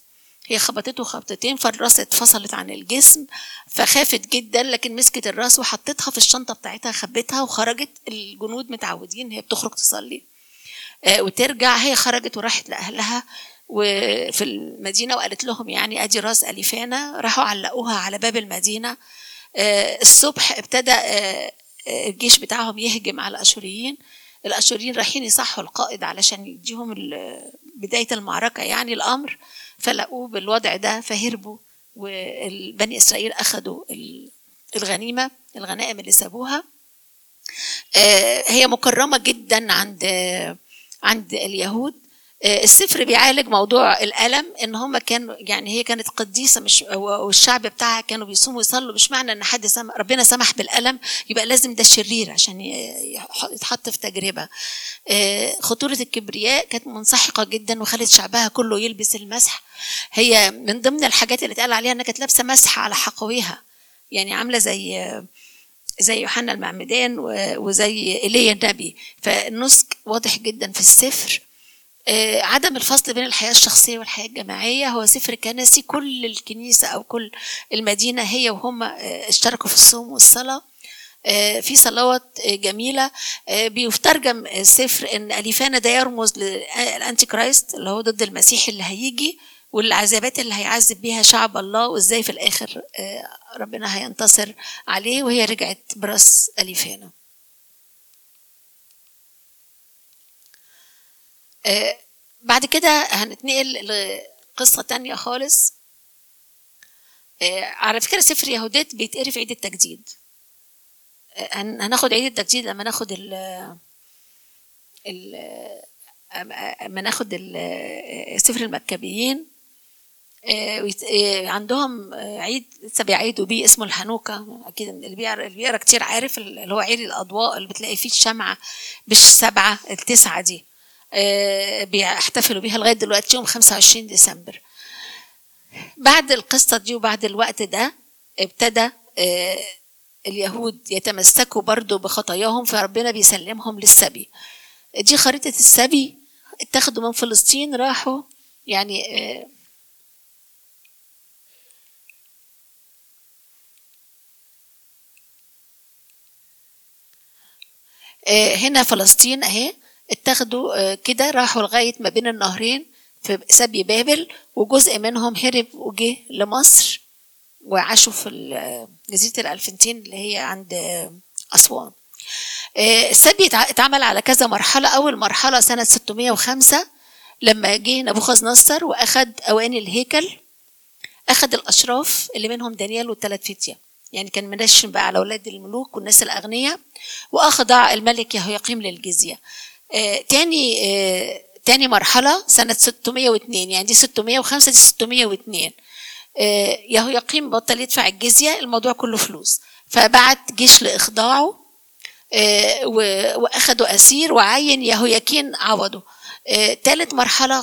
هي خبطته خبطتين فالراس اتفصلت عن الجسم فخافت جدا لكن مسكت الراس وحطتها في الشنطة بتاعتها خبتها وخرجت الجنود متعودين هي بتخرج تصلي آه، وترجع هي خرجت وراحت لأهلها وفي المدينة وقالت لهم يعني أدي راس أليفانا راحوا علقوها على باب المدينة آه، الصبح ابتدى آه، الجيش بتاعهم يهجم على الأشوريين الأشوريين رايحين يصحوا القائد علشان يديهم بداية المعركة يعني الأمر فلقوه بالوضع ده فهربوا وبني إسرائيل أخذوا الغنيمة الغنائم اللي سابوها آه، هي مكرمة جدا عند عند اليهود آه، السفر بيعالج موضوع الألم إن هم كانوا يعني هي كانت قديسة مش والشعب بتاعها كانوا بيصوموا ويصلوا مش معنى إن حد سمح ربنا سمح بالألم يبقى لازم ده الشرير عشان يتحط في تجربة آه، خطورة الكبرياء كانت منسحقة جدا وخلت شعبها كله يلبس المسح هي من ضمن الحاجات اللي اتقال عليها إنها كانت لابسة مسح على حقويها يعني عاملة زي زي يوحنا المعمدان وزي ايليا النبي فالنسك واضح جدا في السفر آه، عدم الفصل بين الحياة الشخصية والحياة الجماعية هو سفر كنسي كل الكنيسة أو كل المدينة هي وهم آه، اشتركوا في الصوم والصلاة آه، في صلوات جميلة بيترجم السفر إن أليفانا ده يرمز للأنتي كرايست اللي هو ضد المسيح اللي هيجي والعذابات اللي هيعذب بيها شعب الله وازاي في الآخر ربنا هينتصر عليه وهي رجعت براس أليفانا آه، بعد كده هنتنقل لقصة تانية خالص آه، على فكرة سفر يهودات بيتقري في عيد التجديد آه، هناخد عيد التجديد لما ناخد ال لما ناخد سفر المكابيين عندهم عيد لسه بيعيدوا بيه اسمه الحنوكة أكيد اللي بيقرا اللي بيقرا كتير عارف اللي هو عيد الأضواء اللي بتلاقي فيه الشمعة بالسبعة التسعة دي آه، بيحتفلوا بيها لغايه دلوقتي يوم 25 ديسمبر بعد القصه دي وبعد الوقت ده ابتدى آه، اليهود يتمسكوا برضو بخطاياهم فربنا بيسلمهم للسبي دي خريطة السبي اتخذوا من فلسطين راحوا يعني آه، هنا فلسطين اهي اتاخدوا آه، كده راحوا لغاية ما بين النهرين في سبي بابل وجزء منهم هرب وجه لمصر وعاشوا في آه، جزيرة الألفنتين اللي هي عند آه، أسوان السبي اتعمل على كذا مرحلة أول مرحلة سنة 605 لما جه نبوخذ نصر وأخد أواني الهيكل أخد الأشراف اللي منهم دانيال والثلاث فتية يعني كان منشن بقى على أولاد الملوك والناس الأغنياء وأخضع الملك يهويقيم للجزية آه، تاني آه، تاني مرحلة سنة 602 يعني دي 605 دي 602 آه، يقيم بطل يدفع الجزية الموضوع كله فلوس فبعت جيش لإخضاعه وأخدوا أسير وعين يهوياكين عوضه ثالث مرحلة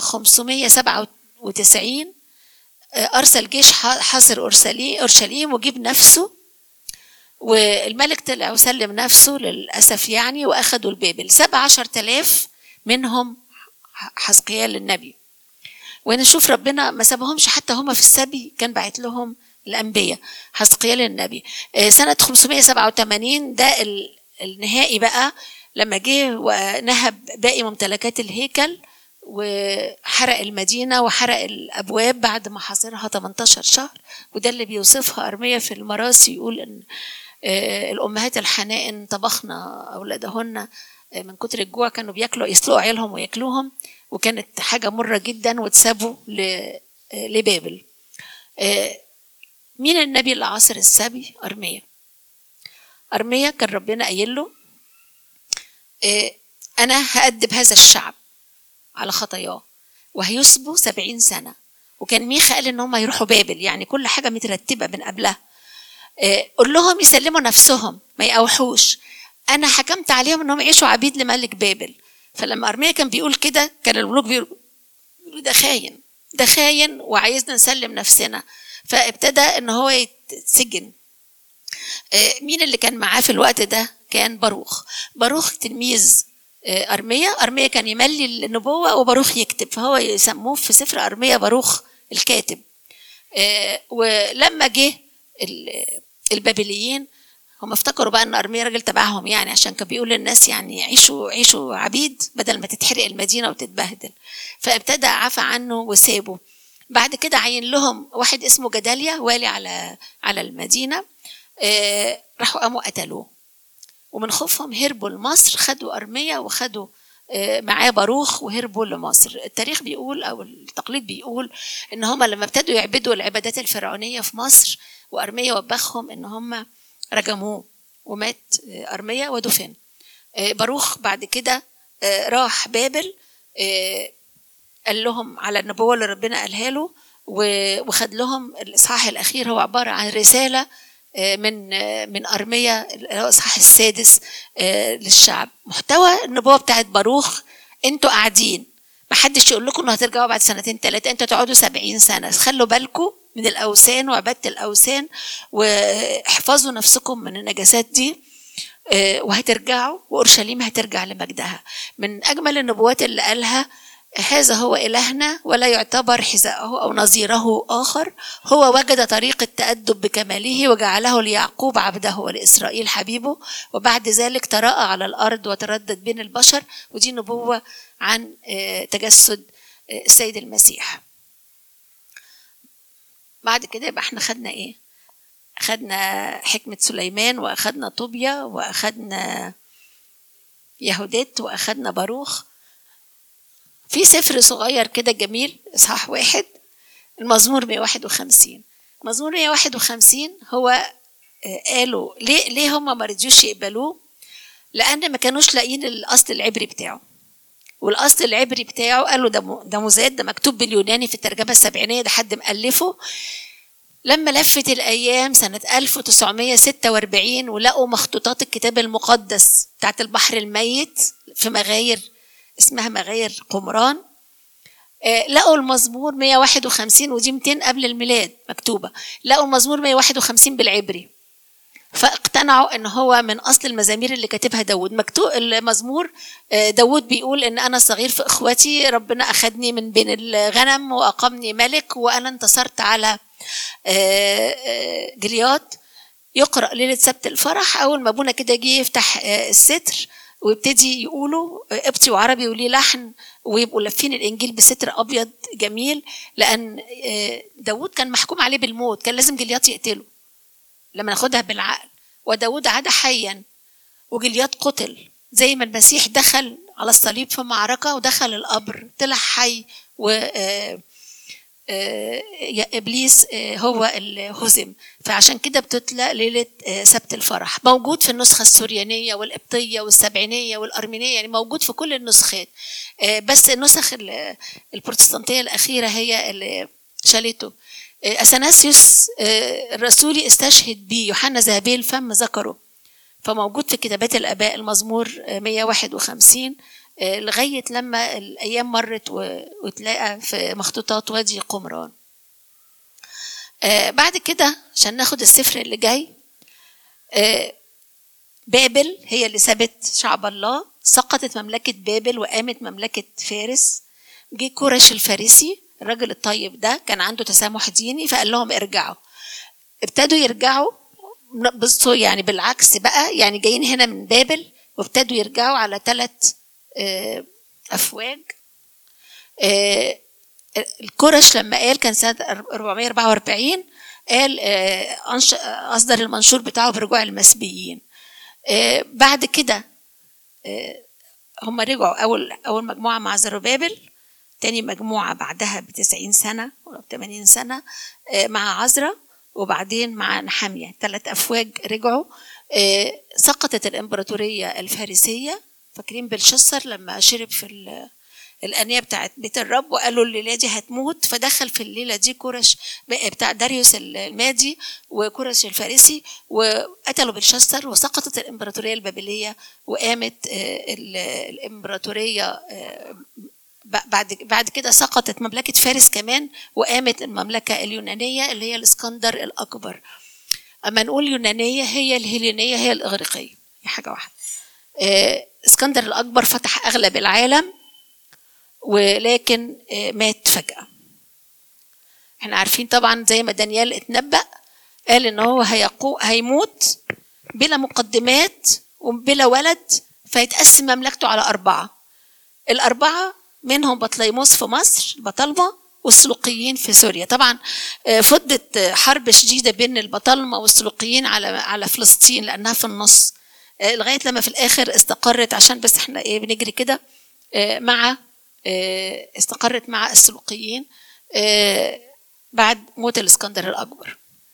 597 أرسل جيش حاصر أورشليم وجيب نفسه والملك طلع وسلم نفسه للأسف يعني وأخدوا البابل سبع عشر تلاف منهم حزقيال النبي ونشوف ربنا ما سابهمش حتى هم في السبي كان بعت لهم الأنبياء حزقيال النبي آه، سنة 587 ده النهائي بقى لما جه ونهب باقي ممتلكات الهيكل وحرق المدينة وحرق الأبواب بعد ما حاصرها 18 شهر وده اللي بيوصفها أرمية في المراسي يقول إن آه، الامهات الحنائن طبخنا اولادهن آه، من كتر الجوع كانوا بياكلوا يسلقوا عيالهم وياكلوهم وكانت حاجه مره جدا واتسابوا آه، لبابل مين النبي اللي عاصر السبي ارميا ارميا كان ربنا قايل له انا هأدب هذا الشعب على خطاياه وهيسبوا سبعين سنة وكان ميخا قال ان هم يروحوا بابل يعني كل حاجة مترتبة من قبلها آه، قول لهم يسلموا نفسهم ما يقوحوش انا حكمت عليهم انهم يعيشوا عبيد لملك بابل فلما ارميا كان بيقول كده كان الملوك بيقولوا ده خاين ده خاين وعايزنا نسلم نفسنا فابتدى ان هو يتسجن آه، مين اللي كان معاه في الوقت ده كان باروخ باروخ تلميذ آه، أرميا أرميا كان يملي النبوة وباروخ يكتب فهو يسموه في سفر أرميا باروخ الكاتب آه، ولما جه البابليين هم افتكروا بقى ان ارميا راجل تبعهم يعني عشان كان بيقول للناس يعني عيشوا عيشوا عبيد بدل ما تتحرق المدينه وتتبهدل فابتدى عفى عنه وسابه بعد كده عين لهم واحد اسمه جداليا والي على على المدينه آه راحوا قاموا قتلوه ومن خوفهم هربوا لمصر خدوا ارميا وخدوا آه معاه باروخ وهربوا لمصر التاريخ بيقول او التقليد بيقول ان هم لما ابتدوا يعبدوا العبادات الفرعونيه في مصر وارميا وبخهم ان هم رجموه ومات أرميا ودفن آه، باروخ بعد كده آه، راح بابل آه، قال لهم على النبوة اللي ربنا قالها له وخد لهم الإصحاح الأخير هو عبارة عن رسالة من من أرميا الإصحاح السادس للشعب محتوى النبوة بتاعت باروخ انتوا قاعدين محدش يقول لكم انه هترجعوا بعد سنتين ثلاثة انتوا تقعدوا سبعين سنة خلوا بالكم من الأوثان وعبادة الأوثان واحفظوا نفسكم من النجاسات دي آه، وهترجعوا وأورشليم هترجع لمجدها من أجمل النبوات اللي قالها هذا هو إلهنا ولا يعتبر حذاءه أو نظيره آخر هو وجد طريق التأدب بكماله وجعله ليعقوب عبده ولإسرائيل حبيبه وبعد ذلك تراءى على الأرض وتردد بين البشر ودي نبوة عن آه، تجسد آه، السيد المسيح بعد كده يبقى احنا خدنا ايه خدنا حكمة سليمان وأخدنا طوبيا وأخدنا يهودات وأخدنا باروخ في سفر صغير كده جميل إصحاح واحد المزمور 151 مزمور 151 هو آه، قالوا ليه ليه هم ما رضيوش يقبلوه لأن ما كانوش لاقيين الأصل العبري بتاعه والاصل العبري بتاعه قالوا ده ده مزاد ده مكتوب باليوناني في الترجمه السبعينيه ده حد مؤلفه لما لفت الايام سنه 1946 ولقوا مخطوطات الكتاب المقدس بتاعت البحر الميت في مغاير اسمها مغاير قمران آه، لقوا المزمور 151 ودي 200 قبل الميلاد مكتوبه لقوا المزمور 151 بالعبري فاقتنعوا ان هو من اصل المزامير اللي كاتبها داود مكتوب المزمور آه، داود بيقول ان انا صغير في اخوتي ربنا اخذني من بين الغنم واقامني ملك وانا انتصرت على آه، آه، جليات يقرا ليله سبت الفرح اول ما ابونا كده جه يفتح الستر ويبتدي يقولوا قبطي وعربي وليه لحن ويبقوا لافين الانجيل بستر ابيض جميل لان داود كان محكوم عليه بالموت كان لازم جليات يقتله لما ناخدها بالعقل وداود عاد حيا وجليات قتل زي ما المسيح دخل على الصليب في معركة ودخل القبر طلع حي و آه، آه، يا ابليس آه، هو اللي هزم فعشان كده بتطلع ليله سبت الفرح موجود في النسخه السوريانيه والقبطيه والسبعينيه والارمينيه يعني موجود في كل النسخات بس النسخ البروتستانتيه الاخيره هي اللي شالته اثناسيوس آه، الرسولي استشهد بيه يوحنا ذهبي الفم ذكره فموجود في كتابات الاباء المزمور 151 آه، لغايه لما الايام مرت وتلاقى في مخطوطات وادي قمران آه، بعد كده عشان ناخد السفر اللي جاي بابل هي اللي سابت شعب الله سقطت مملكة بابل وقامت مملكة فارس جه كورش الفارسي الراجل الطيب ده كان عنده تسامح ديني فقال لهم ارجعوا ابتدوا يرجعوا بصوا يعني بالعكس بقى يعني جايين هنا من بابل وابتدوا يرجعوا على ثلاث آه، افواج آه، الكرش لما قال كان سنه 444 قال آه، اصدر المنشور بتاعه برجوع المسبيين بعد كده هم رجعوا اول اول مجموعه مع زروبابل تاني مجموعة بعدها بتسعين سنة أو بثمانين سنة آه، مع عزرا وبعدين مع نحامية ثلاث أفواج رجعوا آه، سقطت الإمبراطورية الفارسية فاكرين بلشسر لما شرب في الأنية بتاعت بيت الرب وقالوا الليلة دي هتموت فدخل في الليلة دي كورش بتاع داريوس المادي وكورش الفارسي وقتلوا بلشسر وسقطت الإمبراطورية البابلية وقامت آه، الإمبراطورية بعد بعد كده سقطت مملكة فارس كمان وقامت المملكة اليونانية اللي هي الإسكندر الأكبر أما نقول يونانية هي الهيلينية هي الإغريقية هي حاجة واحدة آه، اسكندر الأكبر فتح أغلب العالم ولكن آه، مات فجأة احنا عارفين طبعا زي ما دانيال اتنبأ قال ان هو هيقو هيموت بلا مقدمات وبلا ولد فيتقسم مملكته على أربعة الأربعة منهم بطليموس في مصر البطالمة والسلوقيين في سوريا طبعا آه، فضت حرب شديدة بين البطالمة والسلوقيين على على فلسطين لأنها في النص آه، لغاية لما في الآخر استقرت عشان بس احنا ايه بنجري كده آه، مع استقرت مع السلوقيين بعد موت الإسكندر الأكبر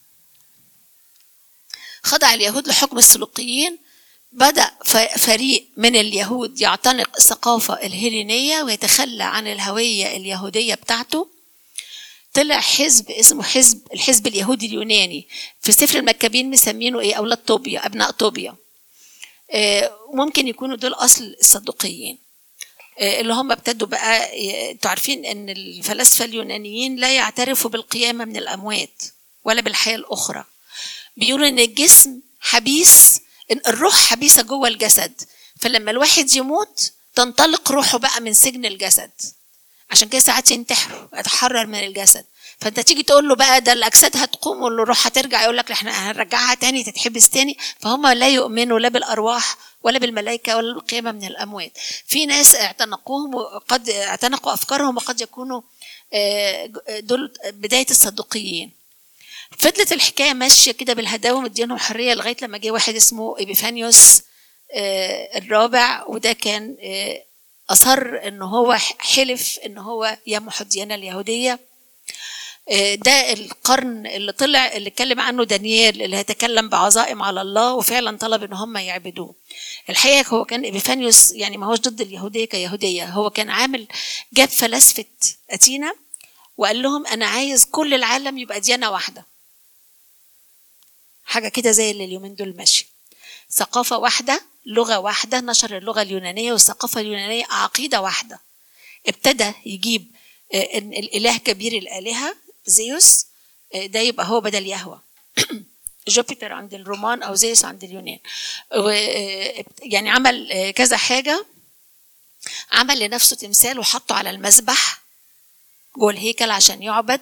خضع اليهود لحكم السلوقيين بدأ فريق من اليهود يعتنق الثقافة الهيلينية ويتخلى عن الهوية اليهودية بتاعته طلع حزب اسمه حزب الحزب اليهودي اليوناني في سفر المكابين مسمينه ايه اولاد طوبيا ابناء طوبيا آه، ممكن يكونوا دول اصل الصدوقيين آه، اللي هم ابتدوا بقى انتوا عارفين ان الفلاسفه اليونانيين لا يعترفوا بالقيامه من الاموات ولا بالحياه الاخرى بيقولوا ان الجسم حبيس ان الروح حبيسه جوه الجسد فلما الواحد يموت تنطلق روحه بقى من سجن الجسد عشان كده ساعات ينتحروا يتحرر من الجسد فانت تيجي تقول له بقى ده الاجساد هتقوم والروح هترجع يقول لك احنا هنرجعها تاني تتحبس تاني فهم لا يؤمنوا لا بالارواح ولا بالملائكه ولا بالقيامه من الاموات في ناس اعتنقوهم وقد اعتنقوا افكارهم وقد يكونوا آه، دول بدايه الصدوقيين فضلت الحكايه ماشيه كده بالهداوه مدينهم حريه لغايه لما جه واحد اسمه ايبيفانيوس آه، الرابع وده كان آه، اصر ان هو حلف ان هو يمحو الديانه اليهوديه آه، ده القرن اللي طلع اللي اتكلم عنه دانيال اللي هيتكلم بعظائم على الله وفعلا طلب ان هم يعبدوه الحقيقه هو كان ابيفانيوس يعني ما هوش ضد اليهوديه كيهوديه هو كان عامل جاب فلاسفه اثينا وقال لهم انا عايز كل العالم يبقى ديانه واحده حاجه كده زي اللي اليومين دول ماشي ثقافه واحده لغه واحده نشر اللغه اليونانيه والثقافه اليونانيه عقيده واحده ابتدى يجيب آه، ان الاله كبير الالهه زيوس آه، ده يبقى هو بدل يهوه جوبيتر عند الرومان او زيوس عند اليونان آه، يعني عمل كذا حاجه عمل لنفسه تمثال وحطه على المذبح جوه الهيكل عشان يعبد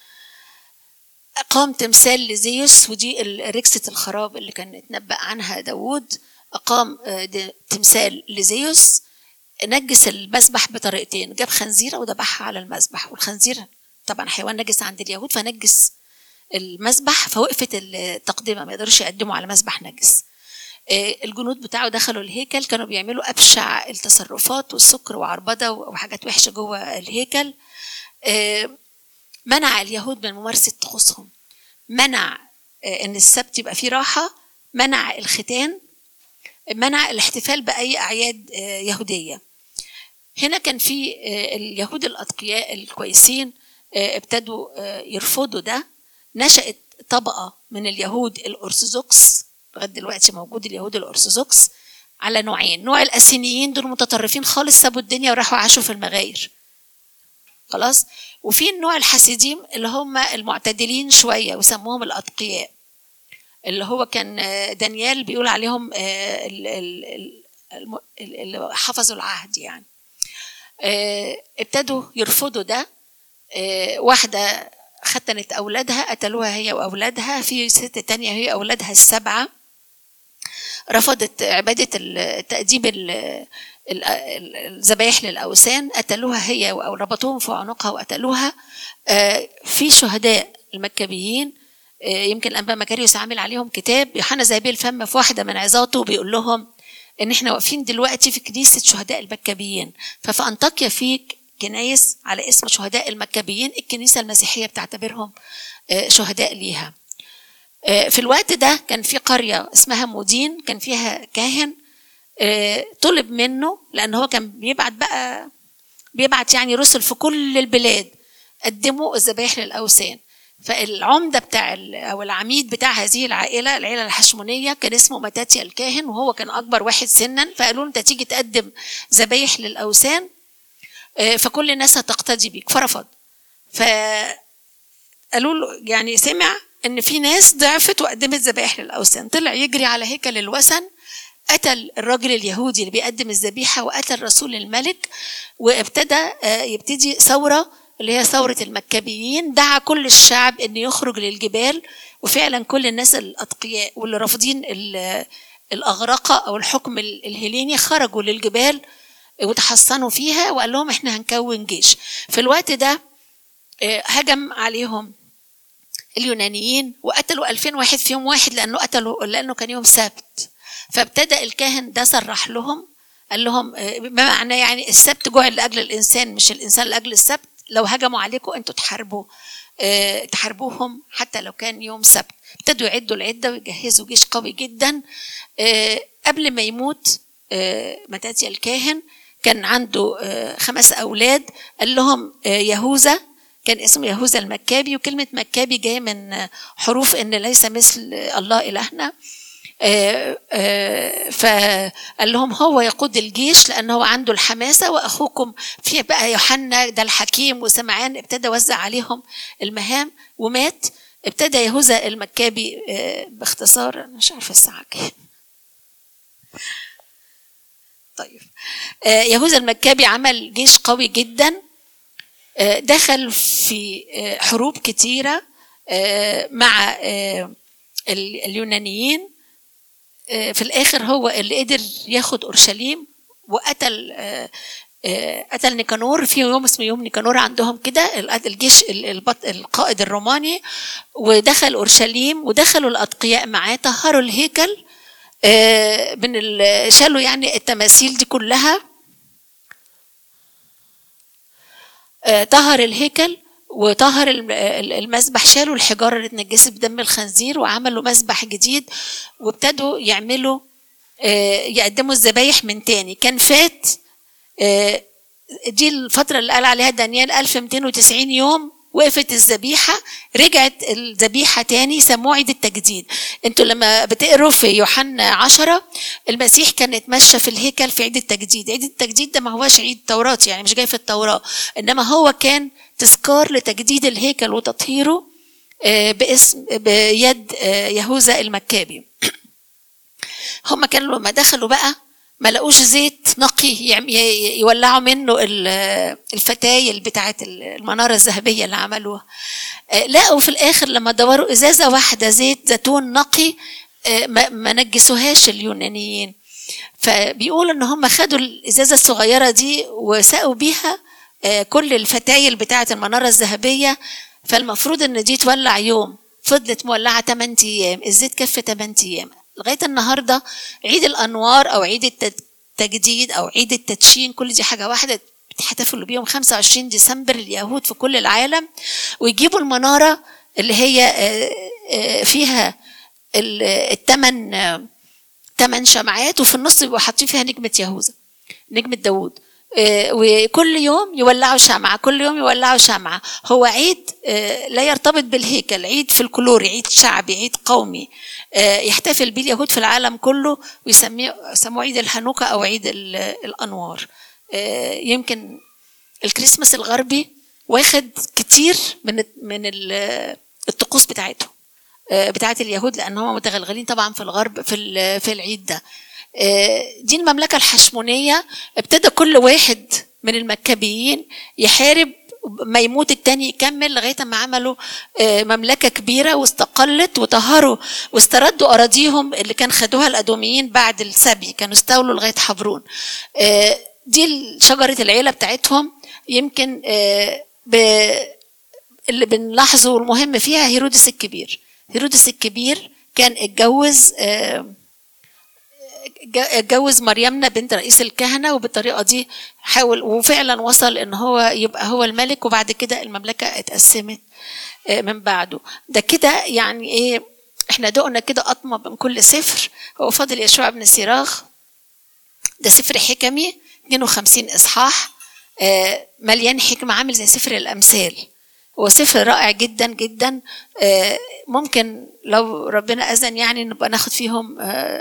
أقام تمثال لزيوس ودي ركسة الخراب اللي كان اتنبأ عنها داوود أقام آه، تمثال لزيوس نجس المذبح بطريقتين جاب خنزيرة وذبحها على المذبح والخنزير طبعا حيوان نجس عند اليهود فنجس المذبح فوقفت التقدمة ما يقدرش يقدموا على مذبح نجس آه، الجنود بتاعه دخلوا الهيكل كانوا بيعملوا أبشع التصرفات والسكر وعربدة وحاجات وحشة جوه الهيكل آه، منع اليهود من ممارسة طقوسهم منع آه، ان السبت يبقى فيه راحة منع الختان منع الاحتفال بأي أعياد آه، يهودية هنا كان في آه، اليهود الأتقياء الكويسين ابتدوا يرفضوا ده نشأت طبقة من اليهود الأرثوذكس لغاية دلوقتي موجود اليهود الأرثوذكس على نوعين نوع الأسينيين دول متطرفين خالص سابوا الدنيا وراحوا عاشوا في المغاير خلاص وفي النوع الحسيديم اللي هم المعتدلين شوية وسموهم الأتقياء اللي هو كان آه، دانيال بيقول عليهم آه، اللي حفظوا العهد يعني آه، ابتدوا يرفضوا ده واحدة ختنت أولادها قتلوها هي وأولادها في ست تانية هي أولادها السبعة رفضت عبادة تأديب الذبايح للأوثان قتلوها هي أو ربطوهم في عنقها وقتلوها آه، في شهداء المكابيين آه، يمكن الأنبا مكاريوس عامل عليهم كتاب يوحنا زي الفم في واحدة من عظاته بيقول لهم إن إحنا واقفين دلوقتي في كنيسة شهداء المكابيين ففي أنطاكيا في كنايس على اسم شهداء المكابيين الكنيسة المسيحية بتعتبرهم آه، شهداء ليها في الوقت ده كان في قرية اسمها مودين كان فيها كاهن آه، طلب منه لان هو كان بيبعت بقى بيبعت يعني رسل في كل البلاد قدموا الذبائح للاوثان فالعمده بتاع او العميد بتاع هذه العائله العيله الحشمونيه كان اسمه متاتيا الكاهن وهو كان اكبر واحد سنا فقالوا له انت تيجي تقدم ذبايح للاوثان آه، فكل الناس هتقتدي بيك فرفض فقالوا له يعني سمع ان في ناس ضعفت وقدمت ذبائح للاوثان طلع يجري على هيكل الوثن قتل الراجل اليهودي اللي بيقدم الذبيحه وقتل رسول الملك وابتدى آه، يبتدي ثوره اللي هي ثورة المكابيين دعا كل الشعب أن يخرج للجبال وفعلا كل الناس الأتقياء واللي رافضين الأغرقة أو الحكم الهليني خرجوا للجبال وتحصنوا فيها وقال لهم احنا هنكون جيش في الوقت ده آه، هجم عليهم اليونانيين وقتلوا 2000 واحد في يوم واحد لانه قتلوا لانه كان يوم سبت فابتدى الكاهن ده صرح لهم قال لهم آه، بما معناه يعني السبت جعل لاجل الانسان مش الانسان لاجل السبت لو هجموا عليكم انتوا تحاربوا اه تحاربوهم حتى لو كان يوم سبت ابتدوا يعدوا العده ويجهزوا جيش قوي جدا اه قبل ما يموت اه متاتيا الكاهن كان عنده آه، خمس أولاد قال لهم آه، يهوذا كان اسمه يهوذا المكابي وكلمة مكابي جاية من حروف إن ليس مثل الله إلهنا آه، فقال لهم هو يقود الجيش لأنه عنده الحماسة وأخوكم في بقى يوحنا ده الحكيم وسمعان ابتدى وزع عليهم المهام ومات ابتدى يهوذا المكابي باختصار أنا مش عارفة الساعة كام طيب آه، يهوذا المكابي عمل جيش قوي جدا آه، دخل في آه، حروب كتيرة مع اليونانيين في الآخر هو اللي قدر ياخد أورشليم وقتل قتل نيكانور في يوم اسمه يوم نيكانور عندهم كده الجيش القائد الروماني ودخل اورشليم ودخلوا الاتقياء معاه طهروا الهيكل من شالوا يعني التماثيل دي كلها آه، طهر الهيكل وطهر المسبح شالوا الحجاره اللي اتنجست بدم الخنزير وعملوا مسبح جديد وابتدوا يعملوا آه، يقدموا الذبايح من تاني كان فات آه، دي الفترة اللي قال عليها دانيال 1290 يوم وقفت الذبيحة رجعت الذبيحة تاني سموه عيد التجديد انتوا لما بتقروا في يوحنا عشرة المسيح كان يتمشى في الهيكل في عيد التجديد عيد التجديد ده ما هوش عيد توراة يعني مش جاي في التوراة انما هو كان تذكار لتجديد الهيكل وتطهيره آه، باسم بيد آه، يهوذا المكابي هم كانوا لما دخلوا بقى ما لقوش زيت نقي يولعوا منه الفتايل بتاعه المناره الذهبيه اللي عملوها آه، لقوا في الاخر لما دوروا ازازه واحده زيت زيتون نقي آه، ما نجسوهاش اليونانيين فبيقول ان هم خدوا الازازه الصغيره دي وسقوا بيها آه، كل الفتايل بتاعه المناره الذهبيه فالمفروض ان دي تولع يوم فضلت مولعه 8 ايام الزيت كف 8 ايام لغايه النهارده عيد الانوار او عيد التجديد او عيد التدشين كل دي حاجه واحده بتحتفلوا بيهم 25 ديسمبر اليهود في كل العالم ويجيبوا المناره اللي هي آه، آه، فيها الثمان ثمان شمعات وفي النص بيبقوا حاطين فيها نجمه يهوذا نجمه داوود آه، وكل يوم يولعوا شمعة كل يوم يولعوا شمعة هو عيد آه، لا يرتبط بالهيكل عيد فلكلوري عيد شعبي عيد قومي آه، يحتفل به اليهود في العالم كله ويسميه يسموه عيد الحنوكة أو عيد الأنوار يمكن الكريسماس الغربي واخد كتير من من الطقوس بتاعتهم بتاعت اليهود لان هم متغلغلين طبعا في الغرب في في العيد ده آه، دي المملكة الحشمونية ابتدى كل واحد من المكابيين يحارب ما يموت التاني يكمل لغايه ما عملوا آه، مملكه كبيره واستقلت وطهروا واستردوا اراضيهم اللي كان خدوها الادوميين بعد السبي كانوا استولوا لغايه حبرون آه، دي شجره العيله بتاعتهم يمكن اللي بنلاحظه المهم فيها هيرودس الكبير هيرودس الكبير كان اتجوز اتجوز مريمنا بنت رئيس الكهنه وبالطريقه دي حاول وفعلا وصل ان هو يبقى هو الملك وبعد كده المملكه اتقسمت آه، من بعده ده كده يعني ايه احنا دقنا كده قطمه من كل سفر هو فاضل يشوع بن سيراخ ده سفر حكمي 52 اصحاح آه، مليان حكمه عامل زي سفر الامثال هو سفر رائع جدا جدا آه، ممكن لو ربنا اذن يعني نبقى ناخد فيهم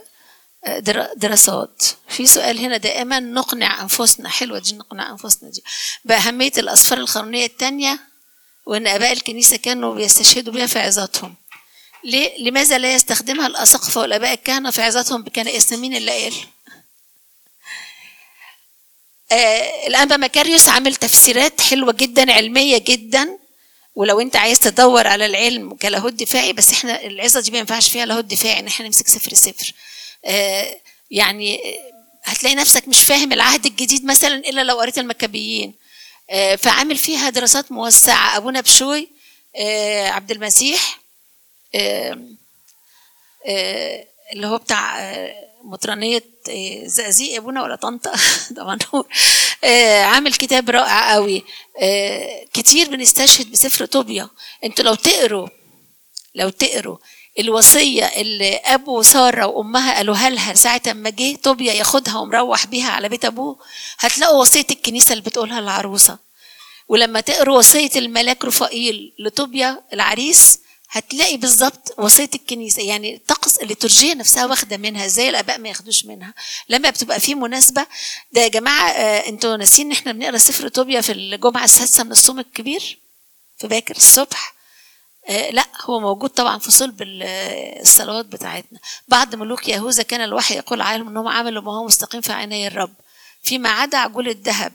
دراسات في سؤال هنا دائما نقنع انفسنا حلوه دي نقنع انفسنا دي باهميه الاسفار القانونيه الثانيه وان اباء الكنيسه كانوا بيستشهدوا بها في عظاتهم ليه لماذا لا يستخدمها الاساقفه والاباء الكهنه في عظاتهم بكنائسنا مين اللي قال آه الانبا مكاريوس عامل تفسيرات حلوه جدا علميه جدا ولو انت عايز تدور على العلم كلاهوت دفاعي بس احنا العظه دي ما ينفعش فيها لاهوت دفاعي ان احنا نمسك سفر سفر آه يعني هتلاقي نفسك مش فاهم العهد الجديد مثلا الا لو قريت المكابيين آه فعامل فيها دراسات موسعه ابونا بشوي آه عبد المسيح آه آه اللي هو بتاع آه مطرانية زقازيق ابونا ولا طنطا طبعا هو عامل كتاب رائع قوي كتير بنستشهد بسفر طوبيا انتوا لو تقروا لو تقروا الوصية اللي أبو سارة وأمها قالوها لها ساعة ما جه طوبيا ياخدها ومروح بيها على بيت أبوه هتلاقوا وصية الكنيسة اللي بتقولها العروسة ولما تقروا وصية الملاك رفائيل لطوبيا العريس هتلاقي بالظبط وصيه الكنيسه يعني الطقس الليتورجيه نفسها واخده منها ازاي الاباء ما ياخدوش منها لما بتبقى في مناسبه ده يا جماعه آه انتوا ناسيين ان احنا بنقرا سفر طوبيا في الجمعه السادسه من الصوم الكبير في باكر الصبح آه لا هو موجود طبعا في صلب الصلوات بتاعتنا بعض ملوك يهوذا كان الوحي يقول عنهم انهم عملوا ما هو مستقيم في عيني الرب فيما عدا عجول الذهب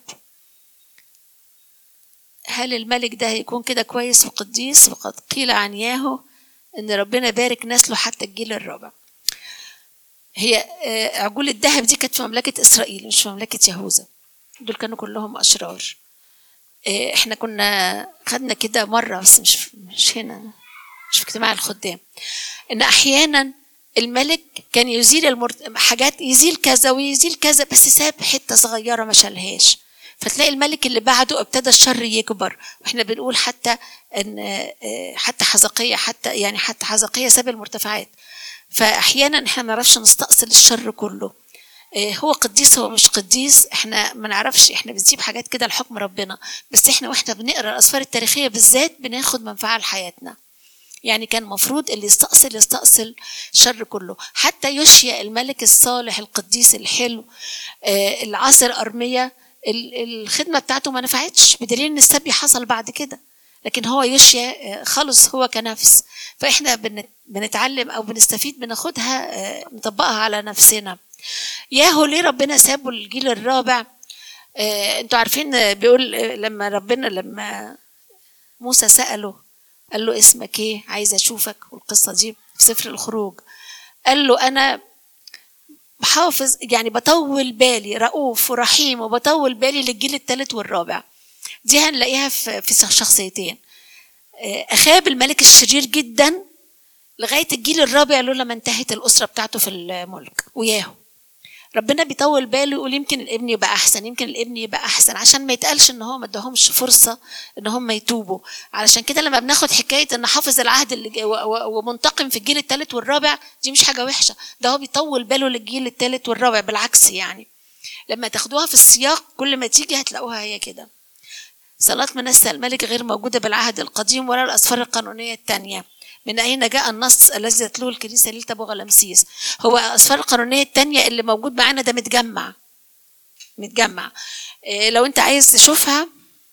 هل الملك ده هيكون كده كويس وقديس وقد قيل عن ياهو ان ربنا بارك نسله حتى الجيل الرابع هي عجول الذهب دي كانت في مملكة إسرائيل مش في مملكة يهوذا دول كانوا كلهم أشرار احنا كنا خدنا كده مرة بس مش مش هنا مش في اجتماع الخدام ان احيانا الملك كان يزيل المرت... حاجات يزيل كذا ويزيل كذا بس ساب حته صغيره ما شالهاش فتلاقي الملك اللي بعده ابتدى الشر يكبر واحنا بنقول حتى ان حتى حزقية حتى يعني حتى حزقية ساب المرتفعات فاحيانا احنا ما نعرفش نستأصل الشر كله هو قديس هو مش قديس احنا ما نعرفش احنا بنسيب حاجات كده لحكم ربنا بس احنا واحنا بنقرا الاسفار التاريخيه بالذات بناخد منفعه لحياتنا يعني كان المفروض اللي يستأصل يستأصل الشر كله حتى يشيا الملك الصالح القديس الحلو العصر أرمية الخدمة بتاعته ما نفعتش بدليل ان السبي حصل بعد كده لكن هو يشيا خلص هو كنفس فاحنا بنتعلم او بنستفيد بناخدها نطبقها على نفسنا ياهو ليه ربنا سابه الجيل الرابع انتوا عارفين بيقول لما ربنا لما موسى سأله قال له اسمك ايه عايز اشوفك والقصة دي في سفر الخروج قال له انا بحافظ يعني بطول بالي رؤوف ورحيم وبطول بالي للجيل الثالث والرابع دي هنلاقيها في في شخصيتين اخاب الملك الشرير جدا لغايه الجيل الرابع لولا ما انتهت الاسره بتاعته في الملك وياهو ربنا بيطول باله يقول يمكن الابن يبقى احسن يمكن الابن يبقى احسن عشان ما يتقالش ان هو ما اداهمش فرصه ان هم يتوبوا علشان كده لما بناخد حكايه ان حافظ العهد اللي ومنتقم في الجيل الثالث والرابع دي مش حاجه وحشه ده هو بيطول باله للجيل الثالث والرابع بالعكس يعني لما تاخدوها في السياق كل ما تيجي هتلاقوها هي كده صلاة منسى الملك غير موجودة بالعهد القديم ولا الأسفار القانونية الثانية من أين جاء النص الذي تتلوه الكنيسة ليلة أبو غلامسيس هو الأسفار القانونية التانية اللي موجود معانا ده متجمع متجمع إيه لو أنت عايز تشوفها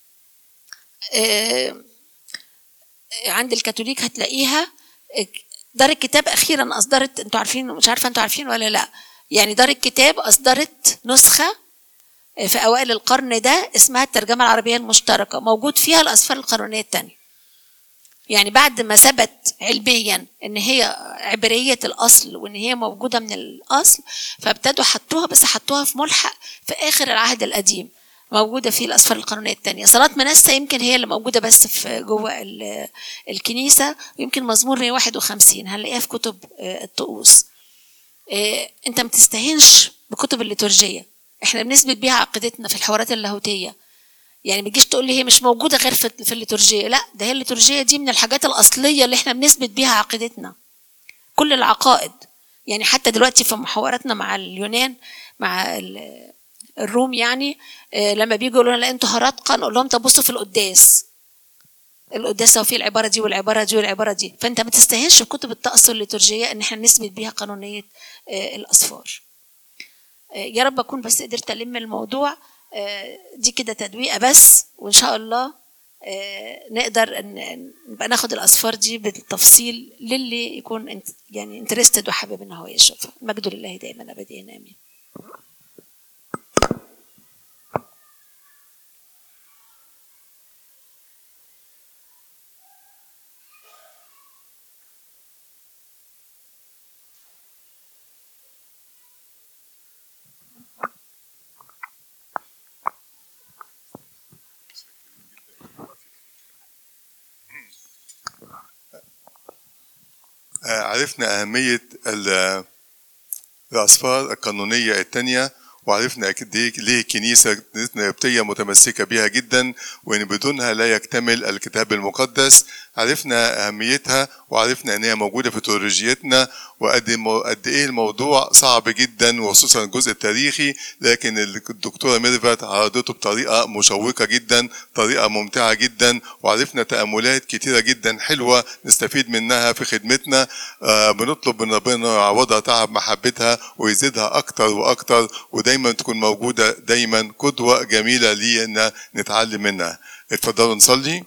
إيه عند الكاثوليك هتلاقيها دار الكتاب أخيرا أصدرت أنتوا عارفين مش عارفة أنتوا عارفين ولا لأ يعني دار الكتاب أصدرت نسخة في أوائل القرن ده اسمها الترجمة العربية المشتركة موجود فيها الأسفار القانونية التانية يعني بعد ما ثبت علميا ان هي عبريه الاصل وان هي موجوده من الاصل فابتدوا حطوها بس حطوها في ملحق في اخر العهد القديم موجوده في الاسفار القانونيه الثانيه صلاه منسى يمكن هي اللي موجوده بس في جوه الكنيسه ويمكن مزمور 151 هنلاقيها في كتب الطقوس انت ما تستهينش بكتب الليتورجيه احنا بنثبت بيها عقيدتنا في الحوارات اللاهوتيه يعني ما تجيش تقول لي هي مش موجوده غير في, في الليتورجيه لا ده هي الليتورجيه دي من الحاجات الاصليه اللي احنا بنثبت بيها عقيدتنا كل العقائد يعني حتى دلوقتي في محاوراتنا مع اليونان مع الروم يعني لما بيجوا يقولوا لا انتوا هرطقه نقول لهم طب بصوا في القداس القداس هو فيه العباره دي والعباره دي والعباره دي فانت ما تستهينش بكتب الطقس الليتورجيه ان احنا نثبت بيها قانونيه الاسفار يا رب اكون بس قدرت الم الموضوع دي كده تدويقه بس وان شاء الله نقدر نبقى ناخد الاسفار دي بالتفصيل للي يكون يعني انترستد وحابب ان هو يشوفها المجد لله دائما ابدا امين آه، عرفنا أهمية ال- الأسفار القانونية التانية وعرفنا قد إيه ليه الكنيسة كنيستنا القبطية متمسكة بيها جدا وإن بدونها لا يكتمل الكتاب المقدس عرفنا أهميتها وعرفنا إن هي موجودة في تيولوجيتنا وقد مو- قد إيه الموضوع صعب جدا وخصوصا الجزء التاريخي لكن الدكتورة ميرفت عرضته بطريقة مشوقة جدا طريقة ممتعة جدا وعرفنا تأملات كتيرة جدا حلوة نستفيد منها في خدمتنا آه، بنطلب من ربنا يعوضها تعب محبتها ويزيدها أكتر وأكتر ودايما تكون موجودة دايما قدوة جميلة لينا نتعلم منها اتفضلوا نصلي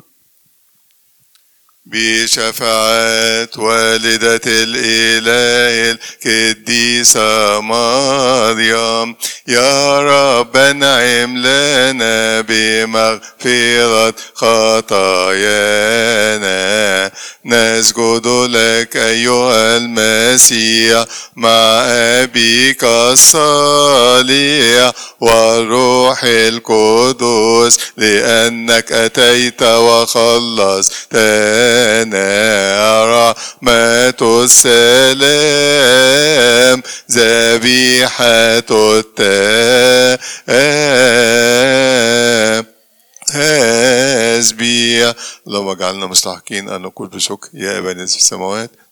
بشفاعة والدة الإله القديسة مريم يا رب انعم لنا بمغفرة خطايانا نسجد لك أيها المسيح مع أبيك الصالح والروح القدس لأنك أتيت وخلصتنا رحمة السلام ذبيحة التام تسبيح اللهم اجعلنا مستحقين أن نقول بشكر يا أبانا في السماوات